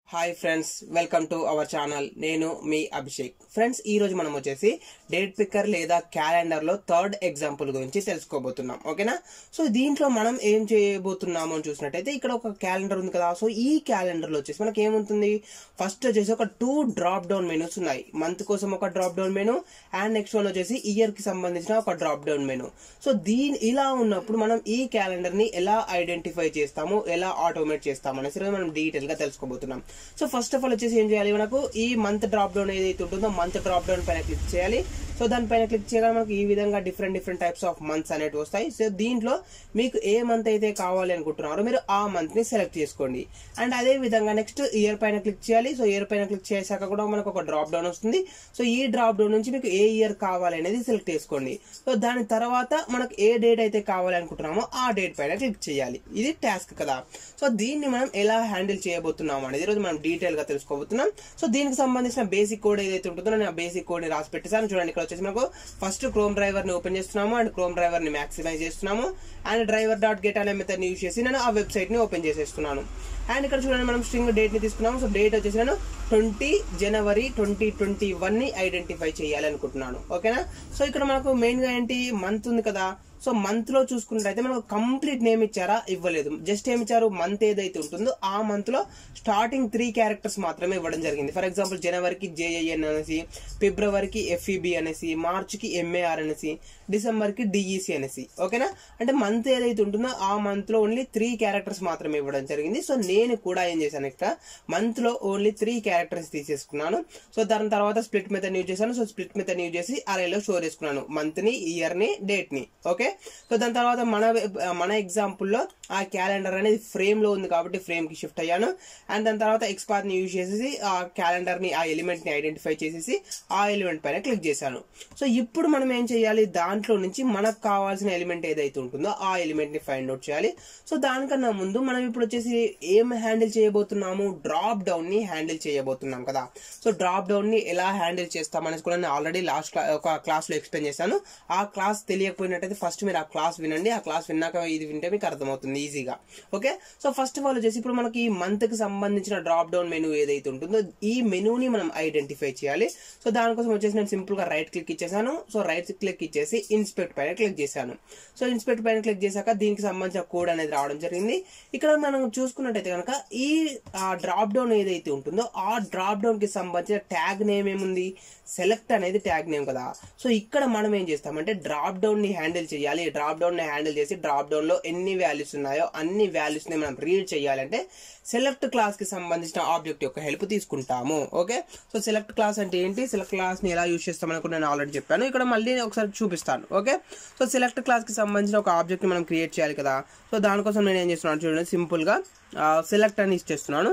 hi friends welcome to our channel నేను మీ Abhishek friends ఈ రోజు మనం వచ్చేసి డేట్ పిక్కర్ లేదా క్యాలెండర్ లో థర్డ్ ఎగ్జాంపుల్ గురించి తెలుసుకోబోతున్నాం ఓకేనా సో దీంట్లో మనం ఏం చేయబోతున్నాము అని చూసినట్టయితే ఇక్కడ ఒక క్యాలెండర్ ఉంది కదా సో ఈ క్యాలెండర్ లో వచ్చేసి మనకి ఏముంటుంది ఫస్ట్ వచ్చేసి ఒక టూ డ్రాప్ డౌన్ మెనూస్ ఉన్నాయి మంత్ కోసం ఒక drop down menu and next one వచ్చేసి ఇయర్ కి సంబంధించిన ఒక డ్రాప్ డౌన్ మెనూ సో దీని ఇలా ఉన్నప్పుడు మనం ఈ క్యాలెండర్ ని ఎలా ఐడెంటిఫై చేస్తాము ఎలా ఆటోమేట్ చేస్తాము అనేసి ఈరోజు మనం డీటెయిల్ గా తెలుసుకోబోతున్నాం సో ఫస్ట్ ఆఫ్ ఆల్ వచ్చేసి ఏం చేయాలి మనకు ఈ మంత్ డ్రాప్ డౌన్ ఏదైతే ఉంటుందో మంత్ డ్రాప్ డౌన్ పైన క్లిక్ చేయాలి సో దానిపైన క్లిక్ చేయగానే మనకు ఈ విధంగా different different types of months అనేవి వస్తాయి సో దీంట్లో మీకు ఏ మంత్ అయితే కావాలి అనుకుంటున్నారో మీరు ఆ మంత్ ని సెలెక్ట్ చేసుకోండి అండ్ అదే విధంగా నెక్స్ట్ ఇయర్ పైన క్లిక్ చేయాలి సో ఇయర్ పైన క్లిక్ చేశాక కూడా మనకు ఒక డ్రాప్ డౌన్ వస్తుంది సో ఈ డ్రాప్ డౌన్ నుంచి మీకు ఏ ఇయర్ కావాలి అనేది సెలెక్ట్ చేసుకోండి సో దాని తర్వాత మనకు ఏ డేట్ అయితే కావాలి అనుకుంటున్నామో ఆ డేట్ పైన క్లిక్ చేయాలి ఇది టాస్క్ కదా సో దీన్ని మనం ఎలా హ్యాండిల్ చేయబోతున్నాం అనేది ఈరోజు మనం డీటెయిల్ గా తెలుసుకోబోతున్నాం సో దీనికి సంబంధించిన బేసిక్ కోడ్ ఏదైతే ఉంటుందో నేను ఆ బేసిక్ కోడ్ ని రాసి పెట్టేసాను చూడండి ఇక్కడ వచ్చేసి మనకు ఫస్ట్ క్రోమ్ డ్రైవర్ ని ఓపెన్ చేస్తున్నాము అండ్ క్రోమ్ డ్రైవర్ ని మాక్సిమైజ్ చేస్తున్నాము అండ్ డ్రైవర్ డాట్ గెట్ అనే మెథడ్ ని యూజ్ చేసి నేను ఆ వెబ్సైట్ ని ఓపెన్ చేసేస్తున్నాను అండ్ ఇక్కడ చూడండి మనం స్ట్రింగ్ డేట్ ని తీసుకున్నాము సో డేట్ వచ్చేసి నేను ట్వంటీ జనవరి ట్వంటీ ట్వంటీ వన్ ని ఐడెంటిఫై చేయాలి అనుకుంటున్నాను ఓకేనా సో ఇక్కడ మనకు మెయిన్ గా ఏంటి మంత్ ఉంది కదా సో మంత్ లో చూసుకున్నట్టయితే మనకు కంప్లీట్ నేమ్ ఇచ్చారా ఇవ్వలేదు జస్ట్ ఏమి ఇచ్చారు మంత్ ఏదైతే ఉంటుందో ఆ మంత్ లో స్టార్టింగ్ త్రీ క్యారెక్టర్స్ మాత్రమే ఇవ్వడం జరిగింది ఫర్ ఎగ్జాంపుల్ జనవరికి జేఐఎన్ అనేసి ఫిబ్రవరికి ఎఫ్ఈబి అనేసి మార్చ్ కి ఎంఏఆర్ అనేసి డిసెంబర్ కి డిఈసి అనేసి ఓకేనా అంటే మంత్ ఏదైతే ఉంటుందో ఆ మంత్ లో ఓన్లీ త్రీ క్యారెక్టర్స్ మాత్రమే ఇవ్వడం జరిగింది సో నేను కూడా ఏం చేశాను ఇక్కడ మంత్ లో ఓన్లీ త్రీ క్యారెక్టర్స్ తీసేసుకున్నాను సో దాని తర్వాత స్ప్లిట్ మెథడ్ యూజ్ చేశాను సో స్ప్లిట్ మెథడ్ యూజ్ చేసి అరేలో స్టోర్ చేసుకున్నాను మంత్ ని ఇయర్ ని డేట్ ని ఓకే సో దాని తర్వాత మన మన ఎగ్జాంపుల్ లో ఆ క్యాలెండర్ అనేది ఫ్రేమ్ లో ఉంది కాబట్టి ఫ్రేమ్ కి షిఫ్ట్ అయ్యాను అండ్ దాని తర్వాత ఎక్స్పాత్ ని యూజ్ చేసేసి ఆ క్యాలెండర్ ని ఆ ఎలిమెంట్ ని ఐడెంటిఫై చేసేసి ఆ ఎలిమెంట్ పైన క్లిక్ చేశాను సో ఇప్పుడు మనం ఏం చేయాలి దాంట్లో నుంచి మనకు కావాల్సిన ఎలిమెంట్ ఏదైతే ఉంటుందో ఆ ఎలిమెంట్ ని ఫైండ్ అవుట్ చేయాలి సో దానికన్నా ముందు మనం ఇప్పుడు వచ్చేసి ఏం హ్యాండిల్ చేయబోతున్నాము డ్రాప్ డౌన్ ని హ్యాండిల్ చేయబోతున్నాం కదా సో డ్రాప్ డౌన్ ని ఎలా హ్యాండిల్ చేస్తాం అనేది కూడా నేను ఆల్రెడీ లాస్ట్ ఒక క్లాస్ లో ఎక్స్ప్లెయిన్ చేశాను ఆ క్లాస్ తెలియకపోయినట్టయితే ఫస్ట్ మీరు ఆ క్లాస్ వినండి ఆ క్లాస్ విన్నాక ఇది వింటే మీకు అర్థమవుతుంది ఈజీగా okay so first of all వచ్చేసి ఇప్పుడు మనకి ఈ మంత్ కి సంబంధించిన డ్రాప్ డౌన్ మెనూ ఏదైతే ఉంటుందో ఈ మెనూని మనం ఐడెంటిఫై చేయాలి సో దానికోసం వచ్చేసి నేను సింపుల్ గా రైట్ క్లిక్ ఇచ్చేసాను సో రైట్ క్లిక్ ఇచ్చేసి ఇన్స్పెక్ట్ పైన క్లిక్ చేశాను సో ఇన్స్పెక్ట్ పైన క్లిక్ చేశాక దీనికి సంబంధించిన కోడ్ అనేది రావడం జరిగింది ఇక్కడ మనం చూసుకున్నట్టయితే కనుక ఈ డ్రాప్ డౌన్ ఏదైతే ఉంటుందో ఆ డ్రాప్ డౌన్ కి సంబంధించిన ట్యాగ్ నేమ్ ఏముంది సెలెక్ట్ అనేది ట్యాగ్ నేమ్ కదా సో ఇక్కడ మనం ఏం చేస్తామంటే డ్రాప్ డౌన్ ని హ్యాండిల్ చేయాలి డ్రాప్ డౌన్ ని హ్యాండిల్ చేసి డ్రాప్ డౌన్ లో ఎన్ని వాల్యూస్ ఉన్నాయో అన్ని వాల్యూస్ ని మనం రీడ్ చేయాలంటే సెలెక్ట్ క్లాస్ కి సంబంధించిన ఆబ్జెక్ట్ యొక్క హెల్ప్ తీసుకుంటాము ఓకే సో సెలెక్ట్ క్లాస్ అంటే ఏంటి సెలెక్ట్ క్లాస్ ని ఎలా యూజ్ చేస్తామని కూడా నేను ఆల్రెడీ చెప్పాను ఇక్కడ మళ్ళీ ఒకసారి చూపిస్తాను ఓకే సో సెలెక్ట్ క్లాస్ కి సంబంధించిన ఒక ఆబ్జెక్ట్ ని మనం క్రియేట్ చేయాలి కదా సో దానికోసం నేను ఏం చేస్తున్నాను చూడండి సింపుల్ గా సెలెక్ట్ అని ఇచ్చేస్తున్నాను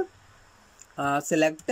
సెలెక్ట్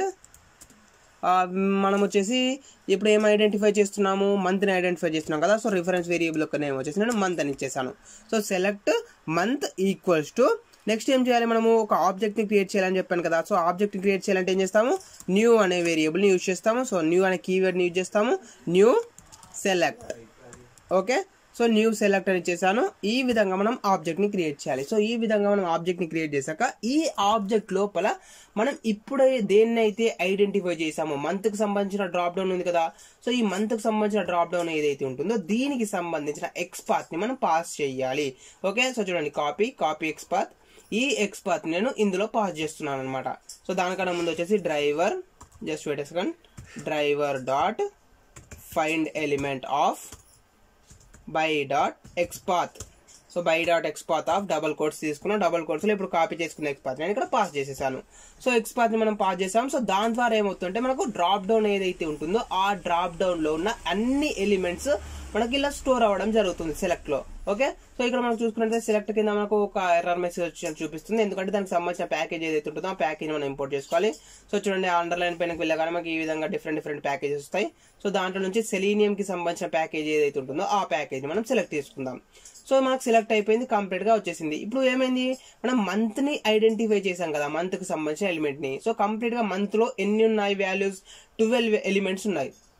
మనం వచ్చేసి ఇప్పుడు ఏం ఐడెంటిఫై చేస్తున్నాము మంత్ని ఐడెంటిఫై చేస్తున్నాం కదా సో రిఫరెన్స్ వేరియబుల్ యొక్క నేమ్ వచ్చేసి నేను మంత్ అని ఇచ్చేసాను so select month equals to next ఏం చేయాలి మనము ఒక ఆబ్జెక్ట్ ని క్రియేట్ చేయాలని చెప్పాను కదా సో ఆబ్జెక్ట్ ని క్రియేట్ చేయాలంటే ఏం చేస్తాము న్యూ అనే వేరియబుల్ ని యూజ్ చేస్తాము సో న్యూ అనే కీవర్డ్ ని యూజ్ చేస్తాము new select okay so new select అని చేశాను ఈ విధంగా మనం ఆబ్జెక్ట్ ని క్రియేట్ చేయాలి సో ఈ విధంగా మనం ఆబ్జెక్ట్ ని క్రియేట్ చేశాక ఈ ఆబ్జెక్ట్ లోపల మనం ఇప్పుడే దేన్ని అయితే ఐడెంటిఫై చేసామో మంత్ కి సంబంధించిన డ్రాప్ డౌన్ ఉంది కదా సో ఈ మంత్ కి సంబంధించిన డ్రాప్ డౌన్ ఏదైతే ఉంటుందో దీనికి సంబంధించిన ఎక్స్పాత్ ని మనం పాస్ చేయాలి ఓకే సో చూడండి కాపీ కాపీ ఎక్స్పాత్ ఈ ఎక్స్పాత్ నేను ఇందులో పాస్ చేస్తున్నాను అనమాట సో దానికన్నా ముందు వచ్చేసి driver just wait second driver dot find element of by dot XPath so by dot XPath of double quotes తీసుకున్నాం డబల్ కోడ్స్ లో ఇప్పుడు కాపీ చేసుకున్న ఎక్స్పాత్ నేను ఇక్కడ పాస్ చేసేసాను సో ఎక్స్పాత్ ని మనం పాస్ చేసాం సో దాని ద్వారా ఏమవుతుందంటే మనకు డ్రాప్ డౌన్ ఏదైతే ఉంటుందో ఆ డ్రాప్ డౌన్ లో ఉన్న అన్ని ఎలిమెంట్స్ మనకి ఇలా స్టోర్ అవ్వడం జరుగుతుంది సెలెక్ట్ లో ఓకే సో ఇక్కడ మనం చూసుకుంటే సెలెక్ట్ కింద మనకు ఒక ఎర్రర్ మెసేజ్ వచ్చి చూపిస్తుంది ఎందుకంటే దానికి సంబంధించిన ప్యాకేజ్ ఏదైతే ఉంటుందో ఆ ప్యాకేజ్ మనం ఇంపోర్ట్ చేసుకోవాలి సో చూడండి అండర్లైన్ పైనకి వెళ్ళగానే మనకి ఈ విధంగా డిఫరెంట్ డిఫరెంట్ ప్యాకేజెస్ వస్తాయి సో దాంట్లో నుంచి సెలీనియం కి సంబంధించిన ప్యాకేజ్ ఏదైతే ఉంటుందో ఆ ప్యాకేజ్ మనం సెలెక్ట్ చేసుకుందాం సో మనకు సెలెక్ట్ అయిపోయింది కంప్లీట్ గా వచ్చేసింది ఇప్పుడు ఏమైంది మనం మంత్ ని ఐడెంటిఫై చేసాం కదా మంత్ కి సంబంధించిన ఎలిమెంట్ ని సో కంప్లీట్ గా మంత్ లో ఎన్ని ఉన్నాయి వాల్యూస్ ట్వెల్వ్ ఎలిమెంట్స్ ఉన్నాయి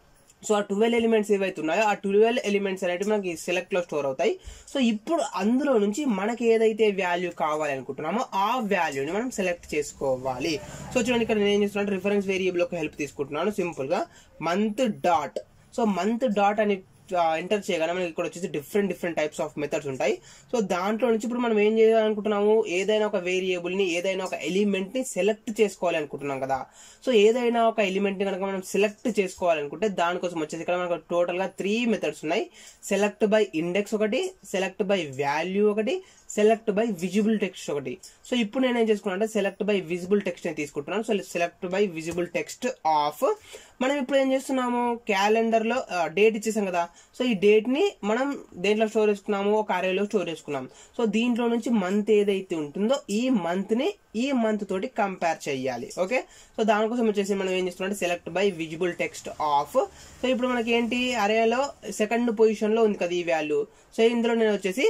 సో ఆ ట్వెల్వ్ ఎలిమెంట్స్ ఏవైతే ఉన్నాయో ఆ ట్వెల్వ్ ఎలిమెంట్స్ అనేవి మనకి సెలెక్ట్ లో స్టోర్ అవుతాయి సో ఇప్పుడు అందులో నుంచి మనకి ఏదైతే వాల్యూ కావాలి అనుకుంటున్నామో ఆ వాల్యూని మనం సెలెక్ట్ చేసుకోవాలి సో చూడండి ఇక్కడ నేను ఏం చేస్తున్నాను రిఫరెన్స్ వేరియబుల్ ఒక హెల్ప్ తీసుకుంటున్నాను సింపుల్ గా month dot so month dot అని ఎంటర్ చేయగానే మనకి ఇక్కడ వచ్చేసి different different types of methods ఉంటాయి సో దాంట్లో నుంచి ఇప్పుడు మనం ఏం చేయాలనుకుంటున్నాము ఏదైనా ఒక వేరియబుల్ ని ఏదైనా ఒక ఎలిమెంట్ ని సెలెక్ట్ చేసుకోవాలి అనుకుంటున్నాం కదా సో ఏదైనా ఒక ఎలిమెంట్ ని కనుక మనం సెలెక్ట్ చేసుకోవాలనుకుంటే దానికోసం వచ్చేసి ఇక్కడ మనకు టోటల్ గా త్రీ మెథడ్స్ ఉన్నాయి సెలెక్ట్ బై ఇండెక్స్ ఒకటి సెలెక్ట్ బై వాల్యూ ఒకటి సెలెక్ట్ బై విజిబుల్ టెక్స్ట్ ఒకటి సో ఇప్పుడు నేను ఏం చేసుకున్నా అంటే సెలెక్ట్ బై విజిబుల్ టెక్స్ట్ అని తీసుకుంటున్నాను so select by visible text of మనం ఇప్పుడు ఏం చేస్తున్నాము క్యాలెండర్ లో డేట్ ఇచ్చేసాం కదా సో ఈ డేట్ ని మనం దేంట్లో స్టోర్ చేసుకున్నాము ఒక అరేలో స్టోర్ చేసుకున్నాం సో దీంట్లో నుంచి మంత్ ఏదైతే ఉంటుందో ఈ మంత్ ని ఈ మంత్ తోటి కంపేర్ చేయాలి ఓకే సో దానికోసం వచ్చేసి మనం ఏం చేస్తున్నాం అంటే select by visible text of so ఇప్పుడు మనకి ఏంటి అరేలో సెకండ్ పొజిషన్ లో ఉంది కదా ఈ వాల్యూ సో ఇందులో నేను వచ్చేసి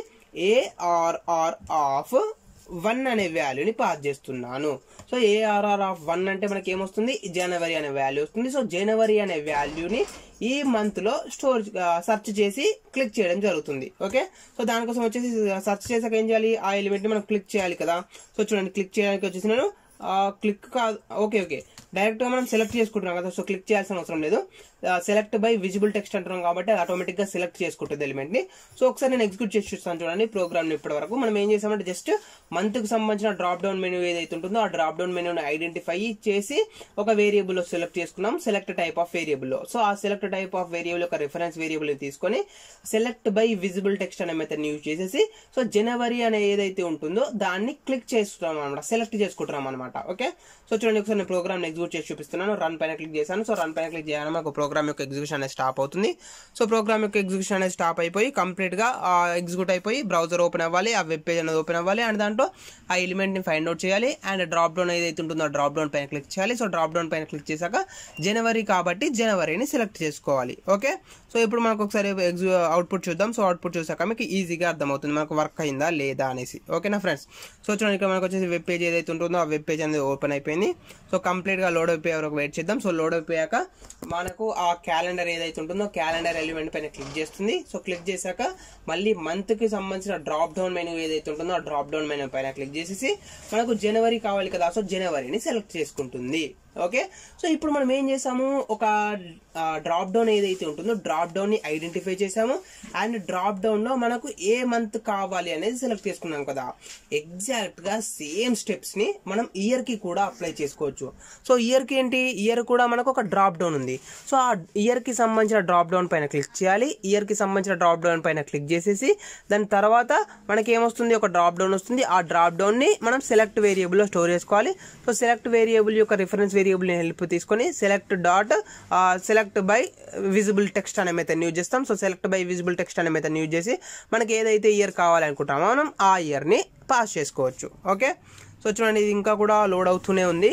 ఏఆర్ఆర్ ఆఫ్ వన్ అనే వాల్యూని పాస్ చేస్తున్నాను సో ఏఆర్ఆర్ ఆఫ్ వన్ అంటే మనకి ఏమొస్తుంది జనవరి అనే వాల్యూ వస్తుంది సో జనవరి అనే వాల్యూని ఈ మంత్ లో స్టోర్ సెర్చ్ చేసి క్లిక్ చేయడం జరుగుతుంది ఓకే సో దానికోసం వచ్చేసి సెర్చ్ చేసాక ఏం చేయాలి ఆ ఎలిమెంట్ ని మనం క్లిక్ చేయాలి కదా సో చూడండి క్లిక్ చేయడానికి వచ్చేసి నేను క్లిక్ కాదు ఓకే ఓకే డైరెక్ట్ గా మనం సెలెక్ట్ చేసుకుంటున్నాం కదా సో క్లిక్ చేయాల్సిన అవసరం లేదు సెలెక్ట్ బై విజిబుల్ టెక్స్ట్ అంటున్నాం కాబట్టి అది ఆటోమేటిక్ గా సెలెక్ట్ చేసుకుంటుంది ఎలిమెంట్ ని సో ఒకసారి నేను ఎగ్జిక్యూట్ చేసి చూస్తాను చూడండి ప్రోగ్రామ్ ఇప్పటి వరకు మనం ఏం చేసామంటే జస్ట్ మంత్ కి సంబంధించిన డ్రాప్ డౌన్ మెనూ ఏదైతే ఉంటుందో ఆ డ్రాప్ డౌన్ మెనూని ఐడెంటిఫై చేసి ఒక వేరియబుల్ లో సెలెక్ట్ చేసుకున్నాం సెలెక్ట్ టైప్ ఆఫ్ వేరియబుల్ లో సో ఆ సెలెక్ట్ టైప్ ఆఫ్ వేరియబుల్ యొక్క రిఫరెన్స్ వేరియబుల్ ని తీసుకొని సెలెక్ట్ బై విజిబుల్ టెక్స్ట్ అనే మెథడ్ యూజ్ చేసేసి సో జనవరి అనే ఏదైతే ఉంటుందో దాన్ని క్లిక్ చేస్తున్నాం అనమాట సెలెక్ట్ చేసుకుంటున్నాం అనమాట ఓకే సో చూడండి ఒకసారి నేను ప్రోగ్రామ్ ఎగ్జిక్యూట్ చేసి చూపిస్తున్నాను రన్ పైన క్లిక్ చేశాను సో రన్ పైన క్లిక్ చేయగానే మాకు ప్రోగ్రామ్ యొక్క ఎగ్జిక్యూషన్ అనేది స్టాప్ అవుతుంది సో ప్రోగ్రామ్ యొక్క ఎగ్జిక్యూషన్ అనేది స్టాప్ అయిపోయి కంప్లీట్ గా ఎగ్జిక్యూట్ అయిపోయి బ్రౌజర్ ఓపెన్ అవ్వాలి ఆ వెబ్ పేజ్ అనేది ఓపెన్ అవ్వాలి అండ్ దాంట్లో ఆ ఎలిమెంట్ ని ఫైండ్ అవుట్ చేయాలి అండ్ డ్రాప్ డౌన్ ఏదైతే ఉంటుందో డ్రాప్ డౌన్ పైన క్లిక్ చేయాలి సో డ్రాప్ డౌన్ పైన క్లిక్ చేశాక జనవరి కాబట్టి జనవరిని సెలెక్ట్ చేసుకోవాలి ఓకే సో ఇప్పుడు మనకు ఒకసారి అవుట్పుట్ చూద్దాం సో అవుట్పుట్ చూసాక మీకు ఈజీగా అర్థమవుతుంది మనకు వర్క్ అయిందా లేదా అనేసి ఓకేనా ఫ్రెండ్స్ సో చూడండి ఇక్కడ మనకు వచ్చేసి వెబ్ పేజ్ ఏదైతే ఉంటుందో ఆ వెబ్ పేజ్ అనేది ఓపెన్ అయిపోయింది సో కంప్లీట్ గా లోడ్ అయిపోయే వరకు వెయిట్ చేద్దాం సో లోడ్ అయిపోయాక మనకు ఆ క్యాలెండర్ ఏదైతే ఉంటుందో క్యాలెండర్ ఎలిమెంట్ పైన క్లిక్ చేస్తుంది సో క్లిక్ చేశాక మళ్ళీ మంత్ కి సంబంధించిన డ్రాప్ డౌన్ మెనూ ఏదైతే ఉంటుందో ఆ డ్రాప్ డౌన్ మెనూ పైన క్లిక్ చేసేసి మనకు జనవరి కావాలి కదా సో జనవరిని సెలెక్ట్ చేసుకుంటుంది ఓకే సో ఇప్పుడు మనం ఏం చేసాము ఒక డ్రాప్ డౌన్ ఏదైతే ఉంటుందో డ్రాప్ డౌన్ ని ఐడెంటిఫై చేసాము అండ్ డ్రాప్ డౌన్ లో మనకు ఏ మంత్ కావాలి అనేది సెలెక్ట్ చేసుకున్నాం కదా ఎగ్జాక్ట్ గా సేమ్ స్టెప్స్ ని మనం ఇయర్ కి కూడా అప్లై చేసుకోవచ్చు సో ఇయర్ కి ఏంటి ఇయర్ కూడా మనకు ఒక డ్రాప్ డౌన్ ఉంది సో ఆ ఇయర్ కి సంబంధించిన డ్రాప్ డౌన్ పైన క్లిక్ చేయాలి ఇయర్ కి సంబంధించిన డ్రాప్ డౌన్ పైన క్లిక్ చేసేసి దాని తర్వాత మనకి ఏమొస్తుంది ఒక డ్రాప్ డౌన్ వస్తుంది ఆ డ్రాప్ డౌన్ ని మనం సెలెక్ట్ వేరియబుల్ లో స్టోర్ చేసుకోవాలి సో సెలెక్ట్ వేరియబుల్ యొక్క రిఫరెన్స్ వేరియబుల్ ని హెల్ప్ తీసుకొని select dot select by visible text అనే మెథడ్ యూజ్ చేస్తాం so select by visible text అనే మెథడ్ యూజ్ చేసి మనకి ఏదైతే ఇయర్ కావాలనుకుంటామో మనం ఆ ఇయర్ ని పాస్ చేసుకోవచ్చు ఓకే సో చూడండి ఇది ఇంకా కూడా లోడ్ అవుతూనే ఉంది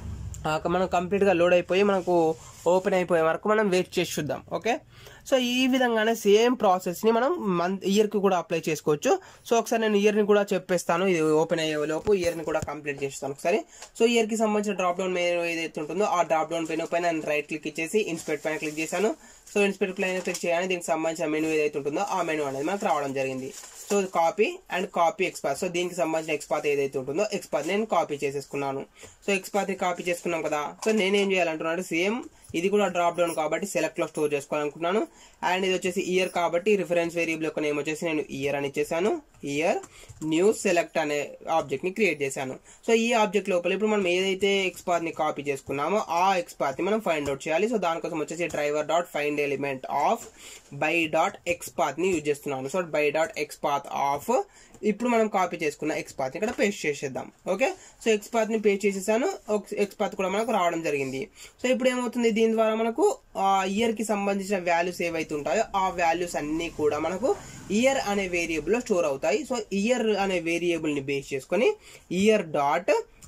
ఆ, మనం కంప్లీట్గా లోడ్ అయిపోయి మనకు ఓపెన్ అయిపోయే వరకు మనం వెయిట్ చేసి చూద్దాం ఓకే సో ఈ విధంగానే సేమ్ ప్రాసెస్ని మనం మంత్ ఇయర్కి కూడా అప్లై చేసుకోవచ్చు సో ఒకసారి నేను ఇయర్ని కూడా చెప్పేస్తాను ఇది ఓపెన్ అయ్యే లోపు ఇయర్ని కూడా కంప్లీట్ చేస్తాను ఒకసారి సో ఇయర్కి సంబంధించిన డ్రాప్ డౌన్ మెనూ ఏదైతే ఉంటుందో ఆ డ్రాప్ డౌన్ మెనూ పైన నేను రైట్ క్లిక్ ఇచ్చేసి ఇన్స్పెక్ట్ పైన క్లిక్ చేశాను సో ఇన్స్పెక్ట్ పైన క్లిక్ చేయగానే దీనికి సంబంధించిన మెనూ ఏదైతే ఉంటుందో ఆ మెనూ అనేది మనకు రావడం జరిగింది so copy and copy XPath so దీనికి సంబంధించిన ఎక్స్పాత్ ఏదైతే ఉంటుందో ఎక్స్పాత్ నేను కాపీ చేసేసుకున్నాను సో ఎక్స్పాత్ కాపీ చేసుకున్నాం కదా సో నేనేం చేయాలంటున్నాను సేమ్ ఇది కూడా డ్రాప్ డౌన్ కాబట్టి సెలెక్ట్ లో స్టోర్ చేసుకోవాలనుకుంటున్నాను అండ్ ఇది వచ్చేసి ఇయర్ కాబట్టి రిఫరెన్స్ వేరియబుల్ యొక్క నేమ్ వచ్చేసి నేను ఇయర్ అని ఇచ్చేసాను ఇయర్ న్యూ సెలెక్ట్ అనే ఆబ్జెక్ట్ ని క్రియేట్ చేశాను సో ఈ ఆబ్జెక్ట్ లోపల ఇప్పుడు మనం ఏదైతే ఎక్స్పాత్ ని కాపీ చేసుకున్నామో ఆ ఎక్స్పాత్ ని మనం ఫైండ్ అవుట్ చేయాలి సో దానికోసం వచ్చేసి driver dot find element of by dot xpath ని యూజ్ చేస్తున్నాను so by dot XPath of ఇప్పుడు మనం కాపీ చేసుకున్న ఎక్స్పాత్ ఇక్కడ పేస్ట్ చేసేద్దాం ఓకే సో ఎక్స్పాత్ ని పేస్ట్ చేసేసాను ఎక్స్పాత్ కూడా మనకు రావడం జరిగింది సో ఇప్పుడు ఏమవుతుంది దీని ద్వారా మనకు ఇయర్ కి సంబంధించిన వాల్యూస్ ఏవైతే ఉంటాయో ఆ వాల్యూస్ అన్ని కూడా మనకు ఇయర్ అనే వేరియబుల్ లో స్టోర్ అవుతాయి సో ఇయర్ అనే వేరియబుల్ ని బేస్ చేసుకొని year dot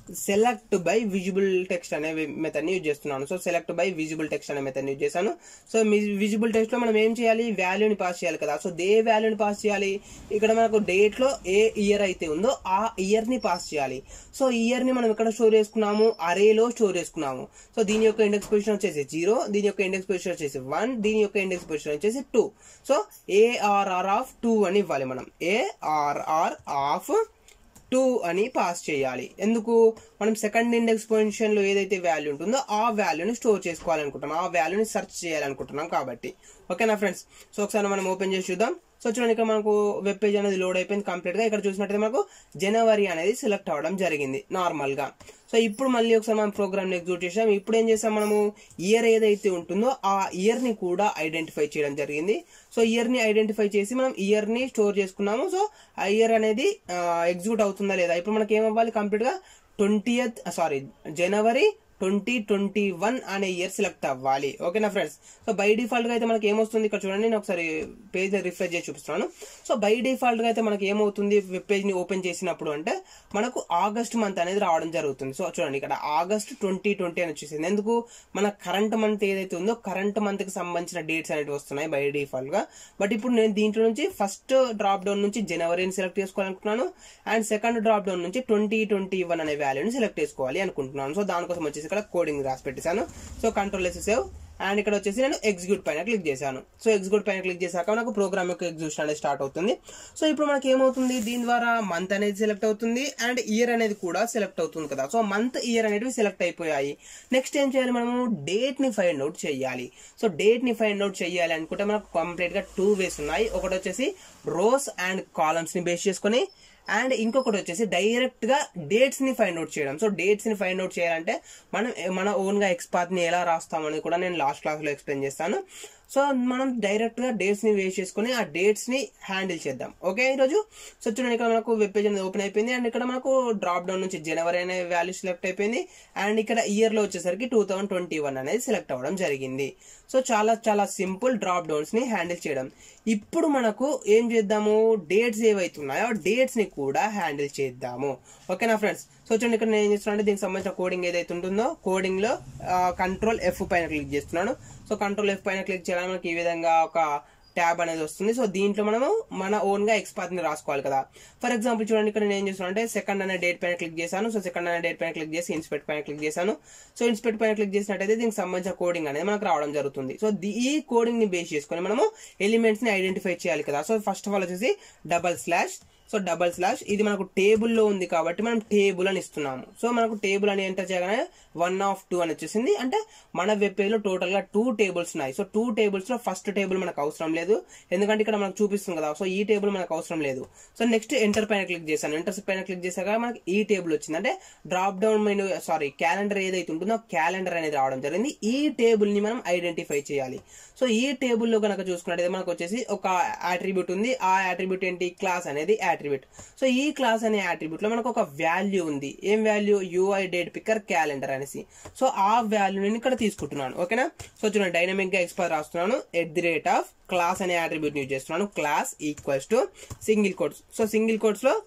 select by visible text అనే మెథడ్ ని యూజ్ చేస్తున్నాను so select by visible text అనే మెథడ్ ని యూజ్ చేశాను సో విజిబుల్ టెక్స్ట్ లో మనం ఏం చేయాలి వాల్యూని పాస్ చేయాలి కదా సో దే వాల్యూని పాస్ చేయాలి ఇక్కడ మనకు డేట్ లో ఏ ఇయర్ అయితే ఉందో ఆ ఇయర్ ని పాస్ చేయాలి సో ఇయర్ ని మనం ఎక్కడ స్టోర్ చేసుకున్నాము అరేలో స్టోర్ చేసుకున్నాము సో దీని యొక్క ఇండెక్స్ పొజిషన్ వచ్చేసి జీరో దీని యొక్క ఇండెక్స్ పొజిషన్ వచ్చేసి వన్ దీని యొక్క ఇండెక్స్ పొజిషన్ వచ్చేసి two so ARR of two అని ఇవ్వాలి మనం ఏఆర్ఆర్ ఆఫ్ టూ అని పాస్ చేయాలి ఎందుకు మనం సెకండ్ ఇండెక్స్ పొజిషన్ లో ఏదైతే వాల్యూ ఉంటుందో ఆ వాల్యూని స్టోర్ చేసుకోవాలనుకుంటున్నాం ఆ వాల్యూని సెర్చ్ చేయాలనుకుంటున్నాం కాబట్టి ఓకేనా ఫ్రెండ్స్ సో ఒకసారి మనం ఓపెన్ చేసి చూద్దాం సో చూడండి ఇక్కడ మనకు వెబ్ పేజ్ అనేది లోడ్ అయిపోయింది కంప్లీట్ గా ఇక్కడ చూసినట్టయితే మనకు జనవరి అనేది సెలెక్ట్ అవ్వడం జరిగింది నార్మల్ గా సో ఇప్పుడు మళ్ళీ ఒకసారి మనం ప్రోగ్రామ్ ఎగ్జిక్యూట్ చేసాం ఇప్పుడు ఏం చేసాం మనము ఇయర్ ఏదైతే ఉంటుందో ఆ ఇయర్ ని కూడా ఐడెంటిఫై చేయడం జరిగింది సో ఇయర్ ని ఐడెంటిఫై చేసి మనం ఇయర్ ని స్టోర్ చేసుకున్నాము సో ఆ ఇయర్ అనేది ఎగ్జిక్యూట్ అవుతుందా లేదా ఇప్పుడు మనకి ఏమవ్వాలి కంప్లీట్ గా twentieth sorry January twenty twenty one అనే ఇయర్ సెలెక్ట్ అవ్వాలి ఓకేనా ఫ్రెండ్స్ సో బై డిఫాల్ట్ గా అయితే మనకి ఏమొస్తుంది ఇక్కడ చూడండి నేను ఒకసారి పేజ్ రిఫ్రెష్ చేసి చూపిస్తున్నాను సో బై డిఫాల్ట్ గా అయితే మనకి ఏమవుతుంది వెబ్ పేజ్ ని ఓపెన్ చేసినప్పుడు అంటే మనకు ఆగస్ట్ మంత్ అనేది రావడం జరుగుతుంది సో చూడండి ఇక్కడ ఆగస్ట్ ట్వంటీ ట్వంటీ అని వచ్చేసింది ఎందుకు మన కరెంట్ మంత్ ఏదైతే ఉందో కరెంట్ మంత్ కి సంబంధించిన డేట్స్ అనేవి వస్తున్నాయి బై డిఫాల్ట్ గా బట్ ఇప్పుడు నేను దీంట్లో నుంచి ఫస్ట్ డ్రాప్ డౌన్ నుంచి జనవరిని సెలెక్ట్ చేసుకోవాలనుకున్నాను అండ్ సెకండ్ డ్రాప్ డౌన్ నుంచి ట్వంటీ ట్వంటీ వన్ అనే వాల్యూని సెలెక్ట్ చేసుకోవాలి అనుకుంటున్నాను సో దానికోసం వచ్చేసి ఇక్కడ కోడింగ్ రాసి పెట్టేశాను so control S save and ఇక్కడ వచ్చేసి నేను ఎగ్జిక్యూట్ పైన క్లిక్ చేశాను సో ఎగ్జిక్యూట్ పైన క్లిక్ చేశాక నాకు ప్రోగ్రామ్ యొక్క ఎగ్జిక్యూషన్ అనేది స్టార్ట్ అవుతుంది సో ఇప్పుడు మనకి ఏమవుతుంది దీని ద్వారా మంత్ అనేది సెలెక్ట్ అవుతుంది అండ్ ఇయర్ అనేది కూడా సెలెక్ట్ అవుతుంది కదా సో మంత్ ఇయర్ అనేవి సెలెక్ట్ అయిపోయాయి నెక్స్ట్ ఏం చేయాలి మనము డేట్ ని ఫైండ్ అవుట్ చేయాలి సో డేట్ ని ఫైండ్ అవుట్ చేయాలి అనుకుంటే మనకు కంప్లీట్ గా టూ వేస్ ఉన్నాయి ఒకటి వచ్చేసి రోస్ అండ్ కాలమ్స్ ని బేస్ చేసుకొని అండ్ ఇంకొకటి వచ్చేసి డైరెక్ట్ గా డేట్స్ ని ఫైండ్ అవుట్ చేయడం సో డేట్స్ ని ఫైండ్ అవుట్ చేయాలంటే మనం మన ఓన్ గా ఎక్స్పాత్ ని ఎలా రాస్తామని కూడా నేను లాస్ట్ క్లాస్ లో ఎక్స్ప్లెయిన్ చేస్తాను సో మనం డైరెక్ట్ గా డేట్స్ ని వేస్ట్ చేసుకుని ఆ డేట్స్ ని హ్యాండిల్ చేద్దాం ఓకే ఈరోజు సో చూడండి ఇక్కడ మనకు వెబ్ పేజ్ అనేది ఓపెన్ అయిపోయింది అండ్ ఇక్కడ మనకు డ్రాప్ డౌన్ నుంచి జనవరి అనే వాల్యూ సెలెక్ట్ అయిపోయింది అండ్ ఇక్కడ ఇయర్ లో వచ్చేసరికి టూ థౌసండ్ ట్వంటీ వన్ అనేది సెలెక్ట్ అవ్వడం జరిగింది సో చాలా చాలా సింపుల్ డ్రాప్ డౌన్స్ ని హ్యాండిల్ చేయడం ఇప్పుడు మనకు ఏం చేద్దాము డేట్స్ ఏవైతున్నాయో డేట్స్ ని కూడా హ్యాండిల్ చేద్దాము ఓకేనా ఫ్రెండ్స్ సో చూడండి ఇక్కడ నేను ఏం చేస్తున్నాను అంటే దీనికి సంబంధించిన కోడింగ్ ఏదైతే ఉంటుందో కోడింగ్ లో కంట్రోల్ ఎఫ్ పైన క్లిక్ చేస్తున్నాను సో కంట్రోల్ ఎఫ్ పైన క్లిక్ చేయడానికి మనకి ఈ విధంగా ఒక ట్యాబ్ అనేది వస్తుంది సో దీంట్లో మనము మన ఓన్ గా ఎక్స్పాత్ ని రాసుకోవాలి కదా ఫర్ ఎగ్జాంపుల్ చూడండి ఇక్కడ నేను ఏం చేస్తున్నాను అంటే సెకండ్ అనే డేట్ పైన క్లిక్ చేశాను సో సెకండ్ అనే డేట్ పైన క్లిక్ చేసి ఇన్స్పెక్ట్ పైన క్లిక్ చేశాను సో ఇన్స్పెక్ట్ పైన క్లిక్ చేసినట్టయితే దీనికి సంబంధించిన కోడింగ్ అనేది మనకు రావడం జరుగుతుంది సో ఈ కోడింగ్ ని బేస్ చేసుకొని మనము ఎలిమెంట్స్ ని ఐడెంటిఫై చేయాలి కదా సో ఫస్ట్ ఆఫ్ ఆల్ వచ్చేసి double slash so double slash ఇది మనకు టేబుల్లో ఉంది కాబట్టి మనం టేబుల్ అని ఇస్తున్నాము సో మనకు టేబుల్ అని ఎంటర్ చేయగానే వన్ ఆఫ్ టూ అని వచ్చేసింది అంటే మన వెబ్ పేజ్ లో టోటల్ గా టూ టేబుల్స్ ఉన్నాయి సో టూ టేబుల్స్ లో ఫస్ట్ టేబుల్ మనకు అవసరం లేదు ఎందుకంటే ఇక్కడ మనకు చూపిస్తుంది కదా సో ఈ టేబుల్ మనకు అవసరం లేదు సో నెక్స్ట్ ఎంటర్ పైన క్లిక్ చేశాను ఎంటర్ పైన క్లిక్ చేశాక మనకి ఈ టేబుల్ వచ్చింది అంటే drop down menu sorry calendar ఏదైతే ఉంటుందో క్యాలెండర్ అనేది రావడం జరిగింది ఈ టేబుల్ ని మనం ఐడెంటిఫై చేయాలి సో ఈ టేబుల్లో కనుక చూసుకున్నట్టయితే మనకు వచ్చేసి ఒక అట్రిబ్యూట్ ఉంది ఆ అట్రిబ్యూట్ ఏంటి క్లాస్ అనేది అట్రిబ్యూట్ సో ఈ క్లాస్ అనే అట్రిబ్యూట్ లో మనకు ఒక వాల్యూ ఉంది ఏం value UI date picker calendar అనేసి సో ఆ వాల్యూ నేను ఇక్కడ తీసుకుంటున్నాను ఓకేనా సో చూడండి డైనమిక్ గా ఎక్స్పైర్ రాస్తున్నాను at the rate of class అనే అట్రిబ్యూట్ యూజ్ చేస్తున్నాను class equals to single quotes so single quotes లో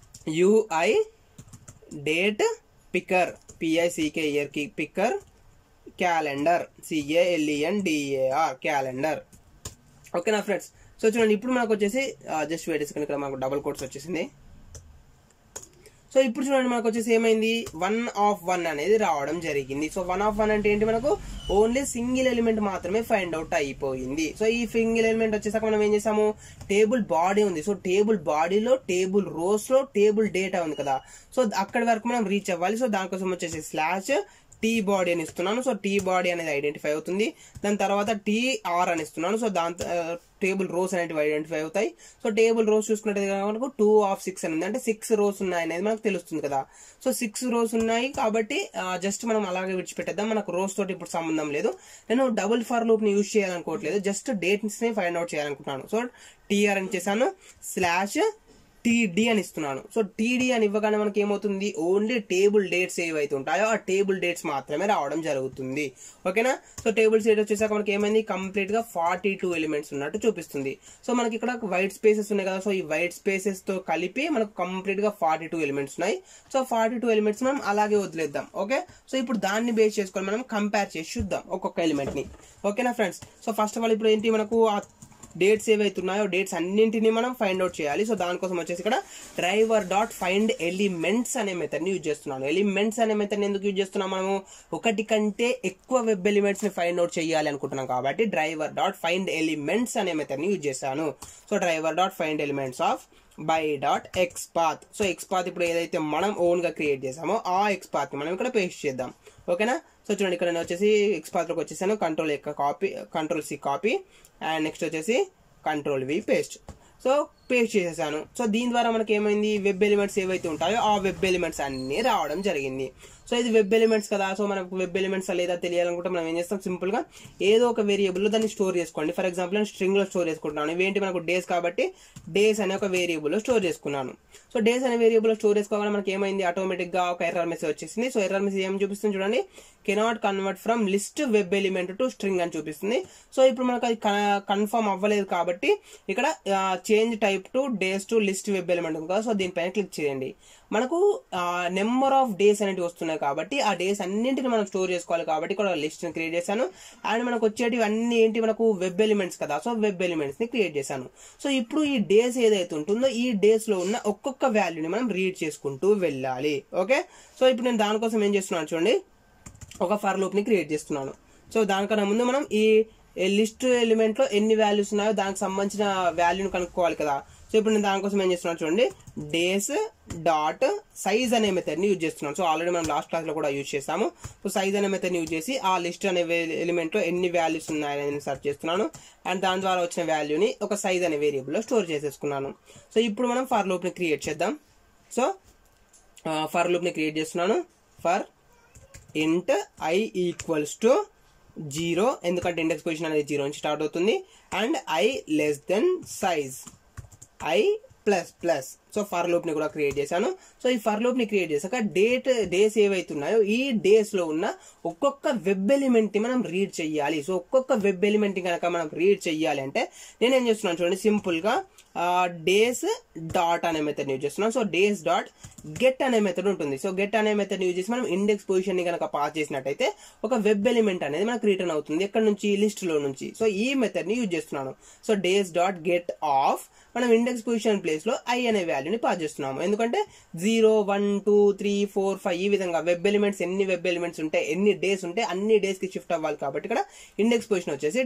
UI date picker P I C K E R కి picker calendar C A L E N D A R calendar ఓకేనా ఫ్రెండ్స్ సో చూడండి ఇప్పుడు మనకు వచ్చేసి జస్ట్ వెయిట్ సెకండ్ ఇక్కడ మనకు డబుల్ కోట్స్ వచ్చేసింది సో ఇప్పుడు చూడండి మనకు వచ్చేసి ఏమైంది వన్ ఆఫ్ వన్ అనేది రావడం జరిగింది సో వన్ ఆఫ్ వన్ అంటే ఏంటి మనకు ఓన్లీ సింగిల్ ఎలిమెంట్ మాత్రమే ఫైండ్ అవుట్ అయిపోయింది సో ఈ సింగిల్ ఎలిమెంట్ వచ్చేసాక మనం ఏం చేసాము టేబుల్ బాడీ ఉంది సో టేబుల్ బాడీలో టేబుల్ రోస్ లో టేబుల్ డేటా ఉంది కదా సో అక్కడి వరకు మనం రీచ్ అవ్వాలి సో దానికోసం వచ్చేసి స్లాష్ టీ బాడీ అని ఇస్తున్నాను సో టీ బాడీ అనేది ఐడెంటిఫై అవుతుంది దాని తర్వాత టీ ఆర్ అని ఇస్తున్నాను సో దాని టేబుల్ రోస్ అనేటివి ఐడెంటిఫై అవుతాయి సో టేబుల్ రోస్ చూసుకున్నట్టు మనకు టూ ఆఫ్ సిక్స్ అని ఉంది అంటే సిక్స్ రోస్ ఉన్నాయి అనేది మనకు తెలుస్తుంది కదా సో సిక్స్ రోస్ ఉన్నాయి కాబట్టి జస్ట్ మనం అలాగే విడిచిపెట్టేద్దాం మనకు రోస్ తోటి ఇప్పుడు సంబంధం లేదు నేను డబుల్ ఫర్ లూప్ ని యూజ్ చేయాలనుకోవట్లేదు జస్ట్ డేట్స్ ని ఫైండ్ అవుట్ చేయాలనుకుంటున్నాను సో టీఆర్ అని చేశాను స్లాష్ టీడీ అని ఇస్తున్నాను సో టీడీ అని ఇవ్వగానే మనకి ఏమవుతుంది ఓన్లీ టేబుల్ డేట్స్ ఏవైతే ఉంటాయో ఆ టేబుల్ డేట్స్ మాత్రమే రావడం జరుగుతుంది ఓకేనా సో టేబుల్ డేట్ వచ్చేసాక మనకి ఏమైంది కంప్లీట్ గా ఫార్టీ టూ ఎలిమెంట్స్ ఉన్నట్టు చూపిస్తుంది సో మనకి ఇక్కడ వైట్ స్పేసెస్ ఉన్నాయి కదా సో ఈ వైట్ స్పేసెస్ తో కలిపి మనకు కంప్లీట్ గా ఫార్టీ టూ ఎలిమెంట్స్ ఉన్నాయి సో ఫార్టీ టూ ఎలిమెంట్స్ మనం అలాగే వదిలేద్దాం ఓకే సో ఇప్పుడు దాన్ని బేస్ చేసుకొని మనం కంపేర్ చేసి చూద్దాం ఒక్కొక్క ఎలిమెంట్ ని ఓకేనా friends so first of all ఇప్పుడు ఏంటి మనకు ఆ డేట్స్ ఏవైతే ఉన్నాయో డేట్స్ అన్నింటినీ మనం ఫైండ్ అవుట్ చేయాలి సో దానికోసం వచ్చేసి ఇక్కడ డ్రైవర్ డాట్ ఫైండ్ ఎలిమెంట్స్ అనే మెథడ్ ని యూజ్ చేస్తున్నాను ఎలిమెంట్స్ అనే మెథడ్ ఎందుకు యూజ్ చేస్తున్నాం మనము ఒకటి కంటే ఎక్కువ వెబ్ ఎలిమెంట్స్ ని ఫైండ్ అవుట్ చేయాలి అనుకుంటున్నాం కాబట్టి డ్రైవర్ డాట్ ఫైండ్ ఎలిమెంట్స్ అనే మెథడ్ ని యూజ్ చేశాను so driver dot find elements of by dot xpath so xpath ఇప్పుడు ఏదైతే మనం ఓన్ గా క్రియేట్ చేసామో ఆ ఎక్స్ పాత్ ని మనం ఇక్కడ పేస్ట్ చేద్దాం ఓకేనా సో చూడండి ఇక్కడ నేను వచ్చేసి ఎక్స్ పాత్ లోకి వచ్చేసాను కంట్రోల్ యొక్క copy control C copy and next వచ్చేసి control V paste so paste చేసేసాను సో దీని ద్వారా మనకి ఏమైంది వెబ్ ఎలిమెంట్స్ ఏవైతే ఉంటాయో ఆ వెబ్ ఎలిమెంట్స్ అన్ని రావడం జరిగింది సో ఇది వెబ్ ఎలిమెంట్స్ కదా సో మనకు వెబ్ ఎలిమెంట్స్ లేదా తెలియాలనుకుంటే మనం ఏం చేస్తాం సింపుల్ గా ఏదో ఒక వేరియబుల్ లో దాన్ని స్టోర్ చేసుకోండి ఫర్ ఎగ్జాంపుల్ నేను స్ట్రింగ్ లో స్టోర్ చేసుకుంటున్నాను ఇవేంటి మనకు డేస్ కాబట్టి డేస్ అనే ఒక వేరియబుల్ లో స్టోర్ చేసుకున్నాను సో డేస్ అనే వేరియబుల్ లో స్టోర్ చేసుకోగానే మనకి ఏమైంది ఆటోమేటిక్ గా ఒక ఎర్రర్ మెసేజ్ వచ్చేసింది సో ఎర్రర్ మెసేజ్ ఏం చూపిస్తుంది చూడండి cannot convert from list web element to string అని చూపిస్తుంది సో ఇప్పుడు మనకు అది కన్ఫర్మ్ అవ్వలేదు కాబట్టి ఇక్కడ change type to days to list web element ఉంది కదా సో దీనిపైన క్లిక్ చేయండి మనకు నెంబర్ ఆఫ్ డేస్ అనేవి వస్తున్నాయి కాబట్టి ఆ డేస్ అన్నింటిని మనం స్టోర్ చేసుకోవాలి కాబట్టి ఇక్కడ లిస్ట్ ని క్రియేట్ చేశాను అండ్ మనకు వచ్చేటివి అన్ని ఏంటి మనకు వెబ్ ఎలిమెంట్స్ కదా సో వెబ్ ఎలిమెంట్స్ ని క్రియేట్ చేశాను సో ఇప్పుడు ఈ డేస్ ఏదైతే ఉంటుందో ఈ డేస్ లో ఉన్న ఒక్కొక్క వాల్యూని మనం రీడ్ చేసుకుంటూ వెళ్ళాలి ఓకే సో ఇప్పుడు నేను దానికోసం ఏం చేస్తున్నాను చూడండి ఒక ఫర్ లూప్ ని క్రియేట్ చేస్తున్నాను సో దానికన్నా ముందు మనం ఈ లిస్ట్ ఎలిమెంట్ లో ఎన్ని వాల్యూస్ ఉన్నాయో దానికి సంబంధించిన వాల్యూని కనుక్కోవాలి కదా సో ఇప్పుడు నేను దానికోసం ఏం చేస్తున్నాను చూడండి డేస్ డాట్ సైజ్ అనే మెథడ్ ని యూజ్ చేస్తున్నాను సో ఆల్రెడీ మనం లాస్ట్ క్లాస్ లో కూడా యూజ్ చేసాము సో సైజ్ అనే మెథడ్ ని యూజ్ చేసి ఆ లిస్ట్ అనే ఎలిమెంట్ లో ఎన్ని వాల్యూస్ ఉన్నాయని నేను సెర్చ్ చేస్తున్నాను అండ్ దాని ద్వారా వచ్చిన వాల్యూని ఒక సైజ్ అనే వేరియబుల్ లో స్టోర్ చేసేసుకున్నాను సో ఇప్పుడు మనం ఫర్ లూప్ ని క్రియేట్ చేద్దాం సో ఫర్ లూప్ ని క్రియేట్ చేస్తున్నాను for int I equals to zero ఎందుకంటే ఇండెక్స్ పొజిషన్ అనేది జీరో నుంచి స్టార్ట్ అవుతుంది and I less than size I plus plus so for loop ని కూడా క్రియేట్ చేశాను సో ఈ ఫర్ లూప్ ని క్రియేట్ చేశాక డేట్ డేస్ ఏవైతే ఉన్నాయో ఈ డేస్ లో ఉన్న ఒక్కొక్క వెబ్ ఎలిమెంట్ ని మనం రీడ్ చెయ్యాలి సో ఒక్కొక్క వెబ్ ఎలిమెంట్ ని కనుక మనం రీడ్ చెయ్యాలి అంటే నేను ఏం చేస్తున్నాను చూడండి సింపుల్ గా డేస్ డాట్ అనే మెథడ్ యూజ్ చేస్తున్నాం సో డేస్ డాట్ గెట్ అనే మెథడ్ ఉంటుంది సో గెట్ అనే మెథడ్ యూజ్ చేసి మనం ఇండెక్స్ పొజిషన్ ని కనుక పాస్ చేసినట్టయితే ఒక వెబ్ ఎలిమెంట్ అనేది మనకు రిటర్న్ అవుతుంది ఎక్కడ నుంచి లిస్ట్ లో నుంచి సో ఈ మెథడ్ ని యూజ్ చేస్తున్నాను so days dot get of మనం ఇండెక్స్ పొజిషన్ ప్లేస్ లో ఐ అనే వాల్యూని పాస్ చేస్తున్నాము ఎందుకంటే zero one two three four five ఈ విధంగా వెబ్ ఎలిమెంట్స్ ఎన్ని వెబ్ ఎలిమెంట్స్ ఉంటాయి ఎన్ని డేస్ ఉంటే అన్ని డేస్ కి షిఫ్ట్ అవ్వాలి కాబట్టి ఇక్కడ ఇండెక్స్ పొజిషన్ వచ్చేసి